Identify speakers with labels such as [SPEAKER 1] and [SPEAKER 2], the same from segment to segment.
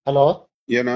[SPEAKER 1] Hello
[SPEAKER 2] ಏನ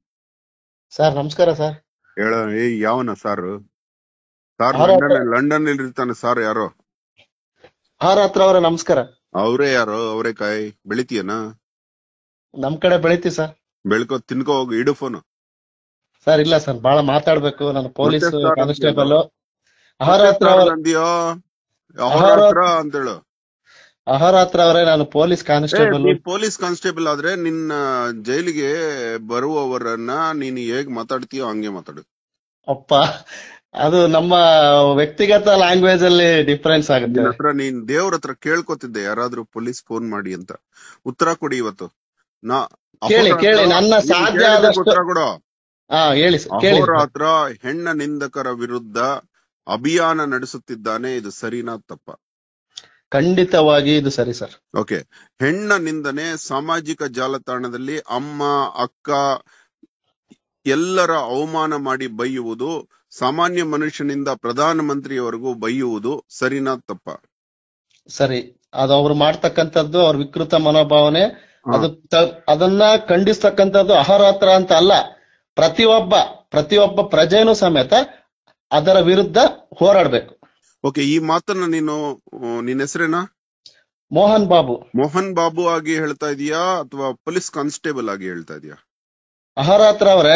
[SPEAKER 1] sir ನಮಸ್ಕಾರ sir
[SPEAKER 2] ಹೇಳ ಏ ಯಾವನ ಸಾರ್ ಸಾರ್
[SPEAKER 1] ಯಾರೋ
[SPEAKER 2] ಲಂಡನ್ ಲಂಡನ್ ಅಲ್ಲಿ ಇರ್ತಾನೆ ಸಾರ್ ಯಾರೋ
[SPEAKER 1] ಆರ್ ಹತ್ರ ಅವರೇ ನಮಸ್ಕಾರ
[SPEAKER 2] ಅವರೇ ಯಾರೋ ಅವರೇಕಾಯಿ ಬೆಳಿತೀಯನ
[SPEAKER 1] ನಮ್ ಕಡೆ ಬೆಳಿತೀವಿ ಸರ್
[SPEAKER 2] ಬೆಳ್ಕೊ ತಿನ್ಕೋ ಹೋಗು ಇಡು ಫೋನ್
[SPEAKER 1] ಸರ್ ಇಲ್ಲ ಸರ್ ಬಹಳ ಮಾತಾಡ್ಬೇಕು ನಾನು ಪೊಲೀಸ್
[SPEAKER 2] ಮತ್ತೆ sir
[SPEAKER 1] ಕಾನ್ಸ್ಟೇಬಲ್ ಆಹಾರ ಹತ್ರ ಅವ್ರ-
[SPEAKER 2] ಅಂದಿಯೋ
[SPEAKER 1] ಅಹೋರಾತ್ರ-
[SPEAKER 2] ಹತ್ರ ಅಂತೇಳು
[SPEAKER 1] ಆಹಾರ ಹತ್ರ ಅವರೇ ನಾನು ಪೊಲೀಸ್
[SPEAKER 2] ಏ,
[SPEAKER 1] ಕಾನ್ಸ್ಟೇಬಲ್
[SPEAKER 2] ನೀ ಪೊಲೀಸ್ ಕಾನ್ಸ್ಟೇಬಲ್ ಆದ್ರೆ ನಿನ್ನ ಜೈಲಿಗೆ ಬರುವವರನ್ನ ನೀನ್ ಹೇಗ್ ಮಾತಾಡ್ತೀಯೋ ಹಂಗೆ ಮಾತಾಡು
[SPEAKER 1] ಅಪ್ಪ ಅದು ನಮ್ಮ ವ್ಯಕ್ತಿಗತ ಲ್ಯಾಂಗ್ವೇಜ್ ಅಲ್ಲಿ ಡಿಫರೆನ್ಸ್ ಆಗುತ್ತೆ
[SPEAKER 2] ನಿನ್ನ ಹತ್ರ ನೀನ್ ದೇವ್ರ ಹತ್ರ ಕೇಳ್ಕೊತಿದ್ದೆ ಯಾರಾದ್ರೂ ಪೊಲೀಸ್ ಫೋನ್ ಮಾಡಿ ಅಂತ ಉತ್ತರ ಕೊಡಿ ಇವತ್ತು ನಾ
[SPEAKER 1] ಕೇಳಿ,
[SPEAKER 2] ಅಹೋರಾತ್ರ-
[SPEAKER 1] ಕೇಳಿ, ನನ್ನ
[SPEAKER 2] ನೀನ್
[SPEAKER 1] ಸಾಧ್ಯ
[SPEAKER 2] ಕೇಳಿದ್ದಕ್ಕೆ
[SPEAKER 1] ಆದಷ್ಟು-
[SPEAKER 2] ಉತ್ತರ ಕೊಡು
[SPEAKER 1] ಹಾ ಹೇಳಿ ಸರ್ ಕೇಳಿ sir.
[SPEAKER 2] ಅಹೋರಾತ್ರ ಹೆಣ್ಣ ನಿಂದಕರ ವಿರುದ್ಧ ಅಭಿಯಾನ ನಡೆಸುತ್ತಿದ್ದಾನೆ ಇದು ಸರಿನಾ ತಪ್ಪ
[SPEAKER 1] ಖಂಡಿತವಾಗಿ ಇದು ಸರಿ ಸರ್
[SPEAKER 2] ಓಕೆ ಹೆಣ್ಣ ನಿಂದನೆ ಸಾಮಾಜಿಕ ಜಾಲತಾಣದಲ್ಲಿ ಅಮ್ಮ ಅಕ್ಕ ಎಲ್ಲರ ಅವಮಾನ ಮಾಡಿ ಬೈಯುವುದು ಸಾಮಾನ್ಯ ಮನುಷ್ಯನಿಂದ ಪ್ರಧಾನಮಂತ್ರಿಯವರೆಗೂ ಬೈಯುವುದು ಸರಿನಾ ತಪ್ಪ
[SPEAKER 1] ಸರಿ ಅದು ಅವ್ರು ಮಾಡ್ತಕ್ಕಂಥದ್ದು ಅವ್ರ ವಿಕೃತ ಮನೋಭಾವನೆ
[SPEAKER 2] ಹಾ.
[SPEAKER 1] ಅದು ತ- ಅದನ್ನ ಖಂಡಿಸ್ತಕ್ಕಂಥದ್ದು ಅಹೋರಾತ್ರ ಅಂತ ಅಲ್ಲ ಪ್ರತಿಯೊಬ್ಬ ಪ್ರತಿಯೊಬ್ಬ ಪ್ರಜೆನೂ ಸಮೇತ ಅದರ ವಿರುದ್ಧ ಹೋರಾಡ್ಬೇಕು
[SPEAKER 2] ಓಕೆ ಈ ಮಾತನ್ನ ನೀನು ಆ, ನಿನ್ ಹೆಸರೇನಾ
[SPEAKER 1] ಮೋಹನ್ ಬಾಬು
[SPEAKER 2] ಮೋಹನ್ ಬಾಬು ಆಗಿ ಹೇಳ್ತಾ ಇದೀಯಾ ಅಥವಾ ಪೊಲೀಸ್ ಕಾನ್ಸ್ಟೇಬಲ್ ಆಗಿ ಹೇಳ್ತಾ ಇದೀಯಾ
[SPEAKER 1] ಅಹೋರಾತ್ರ ಅವರೇ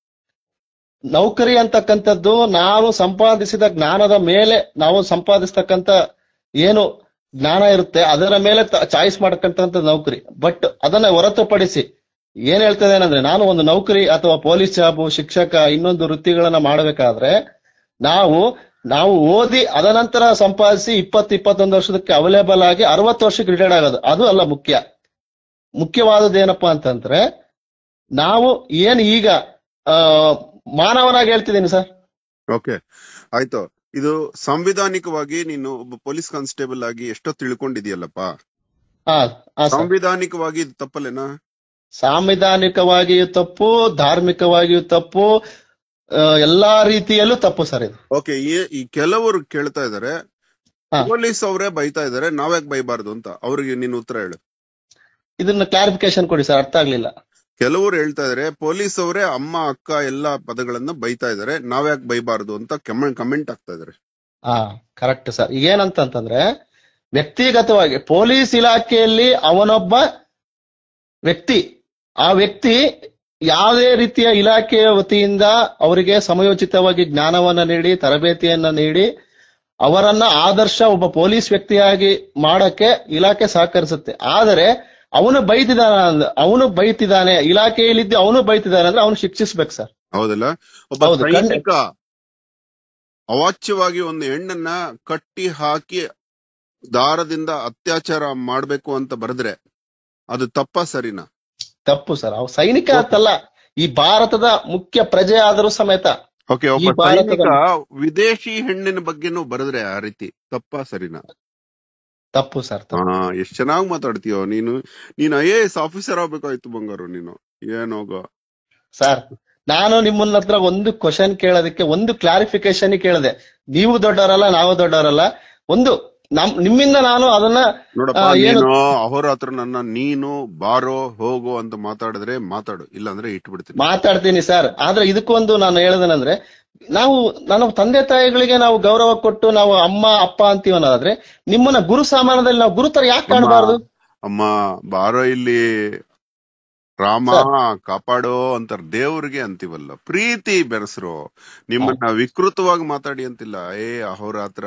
[SPEAKER 1] ನೌಕರಿ ಅಂತಕ್ಕಂಥದ್ದು ನಾವು ಸಂಪಾದಿಸಿದ ಜ್ಞಾನದ ಮೇಲೆ ನಾವು ಸಂಪಾದಿಸ್ತಕ್ಕಂಥ ಏನು ಜ್ಞಾನ ಇರುತ್ತೆ ಅದರ ಮೇಲೆ ಚಾಯ್ಸ್ ಮಾಡಕ್ಕಂತ ನೌಕರಿ ಬಟ್ ಅದನ್ನ ಹೊರತುಪಡಿಸಿ ಏನ್ ಹೇಳ್ತದೆ ಏನಂದ್ರೆ ನಾನು ಒಂದು ನೌಕರಿ ಅಥವಾ ಪೊಲೀಸ್ ಜಾಬು ಶಿಕ್ಷಕ ಇನ್ನೊಂದು ವೃತ್ತಿಗಳನ್ನ ಮಾಡಬೇಕಾದ್ರೆ ನಾವು ನಾವು ಓದಿ ಅದನಂತರ ಸಂಪಾದಿಸಿ ಇಪ್ಪತ್ತು ಇಪ್ಪತ್ತೊಂದು ವರ್ಷದಕ್ಕೆ ಅವೈಲೇಬಲ್ ಆಗಿ ಅರವತ್ತು ವರ್ಷಕ್ಕೆ ರಿಟೈರ್ಡ್ ಆಗೋದು ಅದು ಅಲ್ಲ ಮುಖ್ಯ ಮುಖ್ಯವಾದದ್ದು ಏನಪ್ಪಾ ಅಂತಂದ್ರೆ ನಾವು ಏನ್ ಈಗ ಆ, ಮಾನವನಾಗಿ ಹೇಳ್ತಿದ್ದೀನಿ ಸರ್
[SPEAKER 2] ಓಕೆ ಆಯ್ತು ಇದು ಸಾಂವಿಧಾನಿಕವಾಗಿ ನೀನು ಒಬ್ಬ ಪೊಲೀಸ್ ಕಾನ್ಸ್ಟೇಬಲ್ ಆಗಿ ಎಷ್ಟೋ ತಿಳ್ಕೊಂಡಿದ್ಯಲ್ಲಪ್ಪ
[SPEAKER 1] ಹಾ ಹಾ ಸರ್
[SPEAKER 2] ಸಾಂವಿಧಾನಿಕವಾಗಿ ಇದು ತಪ್ಪಲ್ಲೇನಾ
[SPEAKER 1] ಸಾಂವಿಧಾನಿಕವಾಗಿಯೂ ತಪ್ಪು ಧಾರ್ಮಿಕವಾಗಿಯೂ ತಪ್ಪು ಆ, ಎಲ್ಲಾ ರೀತಿಯಲ್ಲೂ ತಪ್ಪು ಸರ್ ಇದು
[SPEAKER 2] ಓಕೆ ಈ ಕೆಲವರು ಕೇಳ್ತಾ ಇದಾರೆ
[SPEAKER 1] ಹಾ.
[SPEAKER 2] ಪೊಲೀಸ್ ಅವರೇ ಬೈತಾ ಇದಾರೆ ನಾವ್ಯಾಕ್ ಬೈಬಾರ್ದು ಅಂತ ಅವ್ರಿಗೆ ನೀನು ಉತ್ತರ ಹೇಳು
[SPEAKER 1] ಇದನ್ನ ಕ್ಲಾರಿಫಿಕೇಶನ್ ಕೊಡಿ ಸರ್ ಅರ್ಥ ಆಗ್ಲಿಲ್ಲ
[SPEAKER 2] ಕೆಲವರು ಹೇಳ್ತಾ ಇದಾರೆ ಪೊಲೀಸ್ ಅವರೇ ಅಮ್ಮ ಅಕ್ಕ ಎಲ್ಲಾ ಪದಗಳನ್ನ ಬೈತಾ ಇದಾರೆ ನಾವ್ಯಾಕ್ ಬೈಬಾರ್ದು ಅಂತ ಕಮೆಂಟ್ ಆಗ್ತಾ ಇದಾರೆ
[SPEAKER 1] ಹಾ ಕರೆಕ್ಟ್ ಸರ್ ಏನಂತಂತಂದ್ರೆ ವ್ಯಕ್ತಿಗತವಾಗಿ ಪೊಲೀಸ್ ಇಲಾಖೆಯಲ್ಲಿ ಅವನೊಬ್ಬ ವ್ಯಕ್ತಿ ಆ ವ್ಯಕ್ತಿ ಯಾವುದೇ ರೀತಿಯ ಇಲಾಖೆಯ ವತಿಯಿಂದ ಅವರಿಗೆ ಸಮಯೋಚಿತವಾಗಿ ಜ್ಞಾನವನ್ನ ನೀಡಿ ತರಬೇತಿಯನ್ನ ನೀಡಿ ಅವರನ್ನ ಆದರ್ಶ ಒಬ್ಬ ಪೊಲೀಸ್ ವ್ಯಕ್ತಿಯಾಗಿ ಮಾಡಕ್ಕೆ ಇಲಾಖೆ ಸಹಕರಿಸುತ್ತೆ ಆದರೆ ಅವನು ಬೈತಿದ್ದಾನ ಅವನು ಬೈತಿದ್ದಾನೆ ಇಲಾಖೆಯಲ್ಲಿದ್ದು ಅವನು ಬೈತಿದ್ದಾನೆ ಅಂದ್ರೆ ಅವನು ಶಿಕ್ಷಿಸ್ಬೇಕು ಸರ್
[SPEAKER 2] ಹೌದಲ್ಲ ಒಬ್ಬ
[SPEAKER 1] ಹೌದು, ಖಂಡಿತ.
[SPEAKER 2] ಸೈನಿಕ ಅವಾಚ್ಯವಾಗಿ ಒಂದು ಹೆಣ್ಣನ್ನ ಕಟ್ಟಿ ಹಾಕಿ ದಾರದಿಂದ ಅತ್ಯಾಚಾರ ಮಾಡ್ಬೇಕು ಅಂತ ಬರೆದ್ರೆ ಅದು ತಪ್ಪ ಸರಿನಾ
[SPEAKER 1] ತಪ್ಪು ಸರ್ ಅವ್ ಸೈನಿಕ ಅಂತಲ್ಲ ಈ ಭಾರತದ ಮುಖ್ಯ ಪ್ರಜೆ ಆದರೂ ಸಮೇತ
[SPEAKER 2] ಓಕೆ
[SPEAKER 1] ಈ
[SPEAKER 2] ಒಬ್ಬ
[SPEAKER 1] ಭಾರತದಲ್ಲಿ-
[SPEAKER 2] ಸೈನಿಕ ವಿದೇಶಿ ಹೆಣ್ಣಿನ ಬಗ್ಗೆನೂ ಬರೆದ್ರೆ ಆ ರೀತಿ ತಪ್ಪ ಸರಿನಾ
[SPEAKER 1] ತಪ್ಪು ಸರ್ ತಪ್ಪು.
[SPEAKER 2] ಹಾ ಎಷ್ಟ್ ಚೆನ್ನಾಗ್ ಮಾತಾಡ್ತೀಯೋ ನೀನು ನೀನ್ ಐ ಎ ಎಸ್ ಆಫೀಸರ್ ಆಗ್ಬೇಕಾಯ್ತು ಬಂಗಾರು ನೀನು ಏನೋಗ
[SPEAKER 1] ಸರ್ ನಾನು ನಿಮ್ಮನ್ನ ಹತ್ರ ಒಂದು ಕ್ವಶನ್ ಕೇಳೋದಕ್ಕೆ ಒಂದು ಕ್ಲಾರಿಫಿಕೇಶನ್ ಕೇಳಿದೆ ನೀವು ದೊಡ್ಡವರಲ್ಲ ನಾವು ದೊಡ್ಡವರಲ್ಲ ಒಂದು ನಮ್ ನಿಮ್ಮಿಂದ ನಾನು ಅದನ್ನ
[SPEAKER 2] ನೋಡಪ್ಪ
[SPEAKER 1] ಆ, ಏನು-
[SPEAKER 2] ನೀನು ಅಹೋರಾತ್ರ ನನ್ನ ನೀನು ಬಾರೋ ಹೋಗೋ ಅಂತ ಮಾತಾಡಿದ್ರೆ ಮಾತಾಡು ಇಲ್ಲಾಂದ್ರೆ ಇಟ್ಬಿಡ್ತೀನಿ
[SPEAKER 1] ಮಾತಾಡ್ತೀನಿ ಸರ್ ಆದ್ರೆ ಇದಕ್ಕೊಂದು ನಾನು ಹೇಳೋದೇನಂದ್ರೆ ನಾವು ನಮ್ಮ ತಂದೆ ತಾಯಿಗಳಿಗೆ ನಾವು ಗೌರವ ಕೊಟ್ಟು ನಾವು ಅಮ್ಮ ಅಪ್ಪ ಅಂತೀವಿ ಅನ್ನೋದಾದ್ರೆ ನಿಮ್ಮನ್ನ ಗುರು ಸಾಮಾನದಲ್ಲಿ ನಾವು ಗುರುತರ ಯಾಕೆ ಕಾಣಬಾರ್ದು
[SPEAKER 2] ಅಮ್ಮ ಬಾರೋ ಇಲ್ಲಿ ರಾಮ
[SPEAKER 1] ಸರ್.
[SPEAKER 2] ಕಾಪಾಡೋ ಅಂತಾರ ದೇವ್ರಿಗೆ ಅಂತೀವಲ್ಲ ಪ್ರೀತಿ ಬೆರೆಸ್ರು ನಿಮ್ಮನ್ನ ವಿಕೃತವಾಗಿ ಮಾತಾಡಿ ಅಂತಿಲ್ಲ ಏ ಅಹೋರಾತ್ರ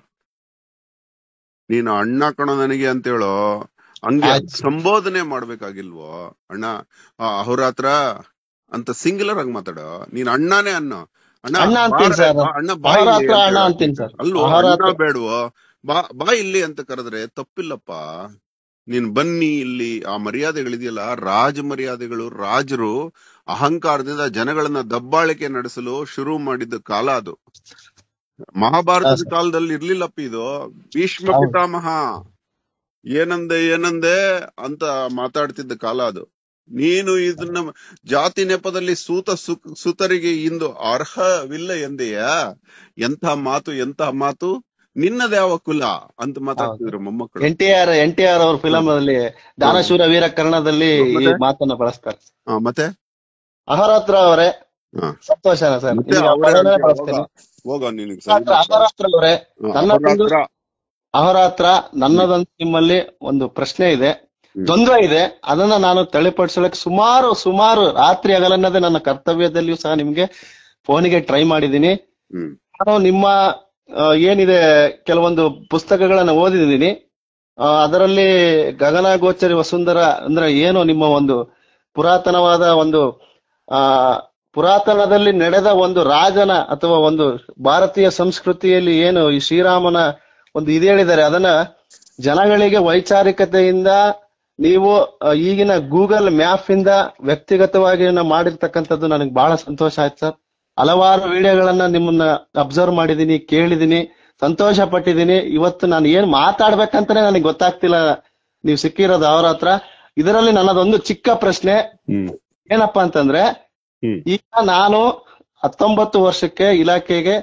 [SPEAKER 2] ನೀನು ಅಣ್ಣ ಕಣೋ ನನಗೆ ಅಂತೇಳೋ ಹಂಗೆ
[SPEAKER 1] ಆಯ್ತು.
[SPEAKER 2] ಸಂಬೋಧನೆ ಮಾಡ್ಬೇಕಾಗಿಲ್ವೋ ಅಣ್ಣ ಆ ಅಹೋರಾತ್ರ ಅಂತ ಸಿಂಗುಲರ್ ಆಗಿ ಮಾತಾಡೋ ನೀನ್ ಅಣ್ಣನೇ ಅನ್ನೋ ಅಣ್ಣ
[SPEAKER 1] ಅಣ್ಣ ಅಂತೀನಿ
[SPEAKER 2] ಬಾರೆ,
[SPEAKER 1] ಸರ್.
[SPEAKER 2] ಬಾ, ಅಣ್ಣ ಬಾ ಇಲ್ಲಿ
[SPEAKER 1] ಅಹೋರಾತ್ರ
[SPEAKER 2] ಅಂತ
[SPEAKER 1] ಅಣ್ಣ
[SPEAKER 2] ಹೇಳು.
[SPEAKER 1] ಅಂತೀನಿ ಸರ್
[SPEAKER 2] ಅಲ್ವೋ
[SPEAKER 1] ಅಹೋರಾತ್ರ-
[SPEAKER 2] ಅಣ್ಣ ಬೇಡವೋ ಬಾ ಬಾ ಇಲ್ಲಿ ಅಂತ ಕರೆದ್ರೆ ತಪ್ಪಿಲ್ಲಪ್ಪ ನೀನ್ ಬನ್ನಿ ಇಲ್ಲಿ ಆ ಮರ್ಯಾದೆಗಳಿದೆಯಲ್ಲ ರಾಜ ಮರ್ಯಾದೆಗಳು ರಾಜರು ಅಹಂಕಾರದಿಂದ ಜನಗಳನ್ನ ದಬ್ಬಾಳಿಕೆ ನಡೆಸಲು ಶುರು ಮಾಡಿದ ಕಾಲ ಅದು ಮಹಾಭಾರತದ
[SPEAKER 1] ಹಾ,
[SPEAKER 2] ಕಾಲದಲ್ಲಿ ಇರ್ಲಿಲ್ಲಪ್ಪ ಇದು ಭೀಷ್ಮ
[SPEAKER 1] ಹೌದು.
[SPEAKER 2] ಪಿತಾಮಹ ಏನಂದೆ ಏನಂದೆ ಅಂತ ಮಾತಾಡ್ತಿದ್ದ ಕಾಲ ಅದು ನೀನು ಇದನ್ನ ಜಾತಿ ನೆಪದಲ್ಲಿ ಸೂತ ಸು- ಸುತರಿಗೆ ಇಂದು ಅರ್ಹವಿಲ್ಲ ಎಂದೆಯಾ ಎಂಥ ಮಾತು ಎಂಥ ಮಾತು ನಿನ್ನದ ಯಾವ ಕುಲ ಅಂತ ಮಾತಾಡ್ತಿದ್ರು ಮೊಮ್ಮಕ್ಕಳು
[SPEAKER 1] ಎನ್ ಟಿ ಆರ್ ಎನ್ ಟಿ ಆರ್ ಅವ್ರ ಫಿಲಂ ಅಲ್ಲಿ ದಾನಶೂರ ವೀರ ಕರ್ಣದಲ್ಲಿ ಈ
[SPEAKER 2] ಮತ್ತೆ?
[SPEAKER 1] ಮಾತನ್ನ ಬಳಸ್ತಾರೆ
[SPEAKER 2] ಆ, ಮತ್ತೆ
[SPEAKER 1] ಅಹರಾತ್ರ ಅವರೇ
[SPEAKER 2] ಹಾ.
[SPEAKER 1] ಸಂತೋಷನ ಸರ್
[SPEAKER 2] ಮತ್ತೆ
[SPEAKER 1] ನಿಮ್ಗೆ ಆ
[SPEAKER 2] ಅವರೇ
[SPEAKER 1] ಪದನೇ
[SPEAKER 2] ಅಂತ
[SPEAKER 1] ಬಳಸ್ತೇನೆ
[SPEAKER 2] ಹೋಗ ಹೋಗ ನಿನಗೆ
[SPEAKER 1] ಅಹರಾತ್ರ ಅವರೇ ನನ್ನ ಒಂದು-
[SPEAKER 2] ಅಹೋರಾತ್ರ
[SPEAKER 1] ಅಹರಾತ್ರ ನನ್ನದೊಂದು ನಿಮ್ಮಲ್ಲಿ ಒಂದು ಪ್ರಶ್ನೆ ಇದೆ
[SPEAKER 2] ಹ್ಮ್.
[SPEAKER 1] ದ್ವಂದ್ವ ಇದೆ ಅದನ್ನ ನಾನು ತಳಿಪಡಿಸಲಿಕ್ಕೆ ಸುಮಾರು ಸುಮಾರು ರಾತ್ರಿ ಹಗಲನ್ನದೇ ನನ್ನ ಕರ್ತವ್ಯದಲ್ಲಿಯೂ ಸಹ ನಿಮ್ಗೆ ಫೋನಿಗೆ ಟ್ರೈ ಮಾಡಿದ್ದೀನಿ
[SPEAKER 2] ಹ್ಮ್
[SPEAKER 1] ನಾನು ನಿಮ್ಮ ಆ, ಏನಿದೆ ಕೆಲವೊಂದು ಪುಸ್ತಕಗಳನ್ನ ಓದಿದ್ದೀನಿ ಆ, ಅದರಲ್ಲಿ ಗಗನಗೋಚರಿ ವಸುಂಧರ ಅಂದ್ರೆ ಏನು ನಿಮ್ಮ ಒಂದು ಪುರಾತನವಾದ ಒಂದು ಆ ಪುರಾತನದಲ್ಲಿ ನಡೆದ ಒಂದು ರಾಜನ ಅಥವಾ ಒಂದು ಭಾರತೀಯ ಸಂಸ್ಕೃತಿಯಲ್ಲಿ ಏನು ಈ ಶ್ರೀರಾಮನ ಒಂದು ಇದು ಹೇಳಿದ್ದಾರೆ ಅದನ್ನ ಜನಗಳಿಗೆ ವೈಚಾರಿಕತೆಯಿಂದ ನೀವು ಆ, ಈಗಿನ ಗೂಗಲ್ ಮ್ಯಾಪ್ ಇಂದ ವ್ಯಕ್ತಿಗತವಾಗಿ ನಾವು ಮಾಡಿರ್ತಕ್ಕಂಥದ್ದು ನನಗೆ ಬಹಳ ಸಂತೋಷ ಆಯ್ತು ಸರ್ ಹಲವಾರು ವಿಡಿಯೋಗಳನ್ನ ನಿಮ್ಮನ್ನ ಅಬ್ಸರ್ವ್ ಮಾಡಿದೀನಿ ಕೇಳಿದೀನಿ ಸಂತೋಷ ಪಟ್ಟಿದ್ದೀನಿ ಇವತ್ತು ನಾನು ಏನ್ ಮಾತಾಡ್ಬೇಕಂತಾನೆ ನನಗೆ ಗೊತ್ತಾಗ್ತಿಲ್ಲ ನೀವು ಸಿಕ್ಕಿರೋದು ಅವ್ರ ಹತ್ರ ಇದರಲ್ಲಿ ನನ್ನದೊಂದು ಚಿಕ್ಕ ಪ್ರಶ್ನೆ
[SPEAKER 2] ಹ್ಮ್
[SPEAKER 1] ಏನಪ್ಪಾ ಅಂತಂದ್ರೆ
[SPEAKER 2] ಹ್ಮ್.
[SPEAKER 1] ಈಗ ನಾನು ಹತ್ತೊಂಬತ್ತು ವರ್ಷಕ್ಕೆ ಇಲಾಖೆಗೆ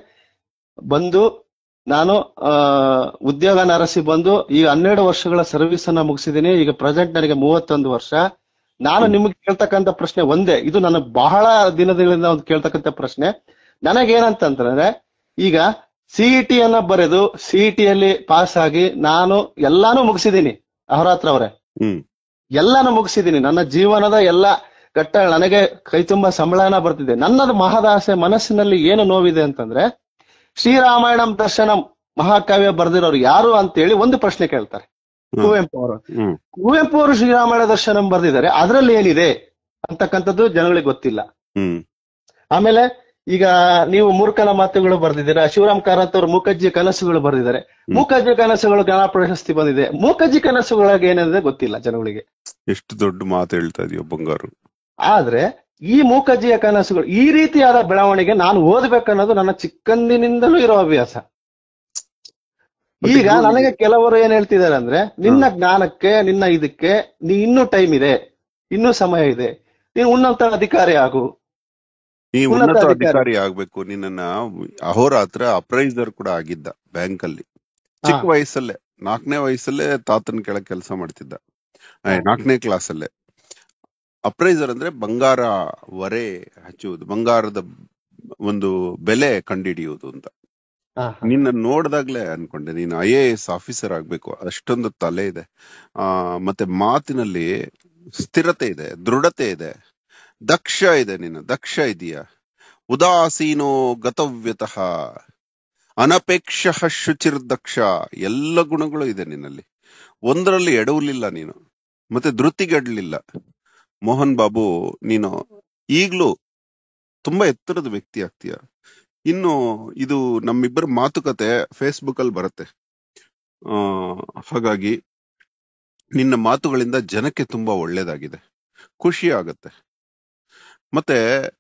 [SPEAKER 1] ಬಂದು ನಾನು ಆ ಉದ್ಯೋಗ ನರಸಿ ಬಂದು ಈಗ ಹನ್ನೆರಡು ವರ್ಷಗಳ ಸರ್ವಿಸ್ ಅನ್ನ ಮುಗಿಸಿದ್ದೀನಿ ಈಗ ಪ್ರೆಸೆಂಟ್ ನನಗೆ ಮೂವತ್ತೊಂದು ವರ್ಷ ನಾನು ನಿಮ್ಗೆ ಕೇಳ್ತಕ್ಕಂತ ಪ್ರಶ್ನೆ ಒಂದೇ ಇದು ನನ್ನ ಬಹಳ ದಿನದಿಂದ ಒಂದು ಕೇಳ್ತಕ್ಕಂತ ಪ್ರಶ್ನೆ ನನಗೇನಂತಂದ್ರೆ ಈಗ ಸಿಇಟಿ ಅನ್ನ ಬರೆದು ಸಿಇಟಿ ಅಲ್ಲಿ ಪಾಸ್ ಆಗಿ ನಾನು ಎಲ್ಲಾನು ಮುಗಿಸಿದ್ದೀನಿ ಅಹರಾತ್ರ ಅವರೇ
[SPEAKER 2] ಹ್ಮ್
[SPEAKER 1] ಎಲ್ಲಾನು ಮುಗಿಸಿದ್ದೀನಿ ನನ್ನ ಜೀವನದ ಎಲ್ಲ ಘಟ್ಟ ನನಗೆ ಕೈ ತುಂಬಾ ಸಂಬಳನ ಬರ್ತಿದೆ ನನ್ನದು ಮಹದಾಸೆ ಮನಸ್ಸಿನಲ್ಲಿ ಏನು ನೋವಿದೆ ಅಂತಂದ್ರೆ ಶ್ರೀರಾಮಾಯಣಂ ದರ್ಶನಂ ಮಹಾಕಾವ್ಯ ಬರೆದಿರೋರು ಯಾರು ಅಂತೇಳಿ ಒಂದು ಪ್ರಶ್ನೆ ಕೇಳ್ತಾರೆ
[SPEAKER 2] ಹ್ಮ್.
[SPEAKER 1] ಕುವೆಂಪು ಅವರು
[SPEAKER 2] ಹ್ಮ್
[SPEAKER 1] ಕುವೆಂಪು ಅವರು ಶ್ರೀರಾಮಾಯಣ ದರ್ಶನಂ ಬರೆದಿದ್ದಾರೆ ಅದರಲ್ಲಿ ಏನಿದೆ ಅಂತಕ್ಕಂಥದ್ದು ಜನಗಳಿಗೆ ಗೊತ್ತಿಲ್ಲ
[SPEAKER 2] ಹ್ಮ್
[SPEAKER 1] ಆಮೇಲೆ ಈಗ ನೀವು ಮೂರ್ಖನ ಮಾತುಗಳು ಬರೆದಿದ್ದೀರಾ ಶಿವರಾಮ್ ಕಾರಂತ್ ಅವರು ಮೂಕಜ್ಜಿ ಕನಸುಗಳು ಬರೆದಿದ್ದಾರೆ ಮೂಕಜ್ಜಿ ಕನಸುಗಳು ಜ್ಞಾನ ಪ್ರಶಸ್ತಿ ಬಂದಿದೆ ಮೂಕಜ್ಜಿ ಕನಸುಗಳಿಗೆ ಏನಿದೆ ಗೊತ್ತಿಲ್ಲ ಜನಗಳಿಗೆ
[SPEAKER 2] ಎಷ್ಟು ದೊಡ್ಡ ಮಾತು ಹೇಳ್ತಾ ಇದೀಯ ಬಂಗಾರು
[SPEAKER 1] ಆದ್ರೆ ಈ ಮೂಕಜ್ಜಿಯ ಕನಸುಗಳು ಈ ರೀತಿಯಾದ ಬೆಳವಣಿಗೆ ನಾನು ಓದ್ಬೇಕನ್ನೋದು ನನ್ನ ಚಿಕ್ಕಂದಿನಿಂದಲೂ ಇರೋ ಅಭ್ಯಾಸ
[SPEAKER 2] ಮತ್ತೆ
[SPEAKER 1] ಈಗ
[SPEAKER 2] ಇದು-
[SPEAKER 1] ನನಗೆ ಕೆಲವರು ಏನ್ ಹೇಳ್ತಿದ್ದಾರೆ ಅಂದ್ರೆ ನಿನ್ನ ಜ್ಞಾನಕ್ಕೆ ನಿನ್ನ ಇದಕ್ಕೆ ನೀ ಇನ್ನೂ ಟೈಮ್ ಇದೆ ಇನ್ನೂ ಸಮಯ ಇದೆ ನೀನು ಉನ್ನತ ಅಧಿಕಾರಿ ಆಗು
[SPEAKER 2] ನೀ
[SPEAKER 1] ಉನ್ನತ
[SPEAKER 2] ಉನ್ನತ
[SPEAKER 1] ಅಧಿಕಾರಿ.
[SPEAKER 2] ಅಧಿಕಾರಿ ಆಗ್ಬೇಕು ನಿನ್ನನ್ನ ಅಹೋರಾತ್ರ ಅಪ್ರೈಸರ್ ಕೂಡ ಆಗಿದ್ದ ಬ್ಯಾಂಕ್ ಅಲ್ಲಿ ಚಿಕ್ಕ
[SPEAKER 1] ಹಾ.
[SPEAKER 2] ವಯಸ್ಸಲ್ಲೇ ನಾಲ್ಕನೇ ವಯಸ್ಸಲ್ಲೇ ತಾತನ ಕೆಳಗೆ ಕೆಲಸ ಮಾಡ್ತಿದ್ದ
[SPEAKER 1] ಹಾ.
[SPEAKER 2] ನಾಲ್ಕನೇ ಕ್ಲಾಸ್ ಅಲ್ಲೇ ಅಪ್ರೈಸರ್ ಅಂದ್ರೆ ಬಂಗಾರ ವರೆ ಹಚ್ಚುವುದು ಬಂಗಾರದ ಒಂದು ಬೆಲೆ ಕಂಡುಹಿಡಿಯುವುದು ಅಂತ
[SPEAKER 1] ಹಾ, ಹಾ.
[SPEAKER 2] ನಿನ್ನ ನೋಡ್ದಾಗ್ಲೇ ಅನ್ಕೊಂಡೆ ನೀನು ಐ ಎ ಎಸ್ ಆಫೀಸರ್ ಆಗ್ಬೇಕು ಅಷ್ಟೊಂದು ತಲೆ ಇದೆ ಆ ಮತ್ತೆ ಮಾತಿನಲ್ಲಿ ಸ್ಥಿರತೆ ಇದೆ ದೃಢತೆ ಇದೆ ದಕ್ಷ ಇದೆ ನೀನು ದಕ್ಷ ಇದೆಯಾ ಉದಾಸೀನೋ ಗತವ್ಯತಃ ಅನಪೇಕ್ಷ ಶುಚಿರ್ದಕ್ಷ ಎಲ್ಲ ಗುಣಗಳು ಇದೆ ನಿನ್ನಲ್ಲಿ ಒಂದರಲ್ಲಿ ಎಡವಲಿಲ್ಲ ನೀನು ಮತ್ತೆ ಧೃತಿಗೆಡ್ಲಿಲ್ಲ ಮೋಹನ್ ಬಾಬು ನೀನು ಈಗ್ಲೂ ತುಂಬಾ ಎತ್ತರದ ವ್ಯಕ್ತಿ ಆಗ್ತೀಯ ಇನ್ನು ಇದು ನಮ್ಮಿಬ್ಬರ ಮಾತುಕತೆ ಫೇಸ್ಬುಕ್ ಅಲ್ಲಿ ಬರುತ್ತೆ ಆ ಹಾಗಾಗಿ ನಿನ್ನ ಮಾತುಗಳಿಂದ ಜನಕ್ಕೆ ತುಂಬಾ ಒಳ್ಳೇದಾಗಿದೆ ಖುಷಿ ಆಗತ್ತೆ ಮತ್ತೆ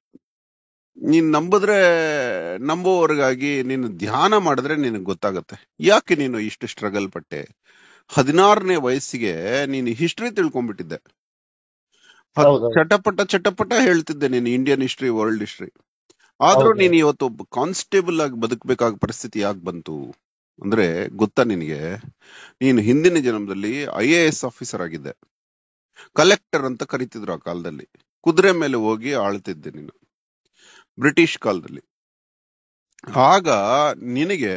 [SPEAKER 2] ನೀನ್ ನಂಬಿದ್ರೆ ನಂಬುವವರಿಗಾಗಿ ನೀನು ಧ್ಯಾನ ಮಾಡಿದ್ರೆ ನಿನಗೆ ಗೊತ್ತಾಗತ್ತೆ ಯಾಕೆ ನೀನು ಇಷ್ಟು ಸ್ಟ್ರಗಲ್ ಪಟ್ಟೆ ಹದಿನಾರನೇ ವಯಸ್ಸಿಗೆ ನೀನು ಹಿಸ್ಟ್ರಿ ತಿಳ್ಕೊಂಡ್ಬಿಟ್ಟಿದ್ದೆ ಹ-
[SPEAKER 1] ಹೌದು.
[SPEAKER 2] ಚಟಪಟ ಚಟಪಟ ಹೇಳ್ತಿದ್ದೆ ನೀನು ಇಂಡಿಯನ್ ಹಿಸ್ಟ್ರಿ ವರ್ಲ್ಡ್ ಹಿಸ್ಟ್ರಿ ಆದ್ರೂ
[SPEAKER 1] ಹೌದು.
[SPEAKER 2] ನೀನು ಇವತ್ತು ಒಬ್ಬ ಕಾನ್ಸ್ಟೇಬಲ್ ಆಗಿ ಬದುಕಬೇಕಾದ ಪರಿಸ್ಥಿತಿ ಯಾಕೆ ಬಂತು ಅಂದ್ರೆ ಗೊತ್ತಾ ನಿನಗೆ ನೀನು ಹಿಂದಿನ ಜನ್ಮದಲ್ಲಿ ಐ ಎ ಎಸ್ ಆಫೀಸರ್ ಆಗಿದ್ದೆ ಕಲೆಕ್ಟರ್ ಅಂತ ಕರಿತಿದ್ರು ಆ ಕಾಲದಲ್ಲಿ ಕುದುರೆ ಮೇಲೆ ಹೋಗಿ ಆಳ್ತಿದ್ದೆ ನೀನು ಬ್ರಿಟಿಷ್ ಕಾಲದಲ್ಲಿ ಆಗ ನಿನಗೆ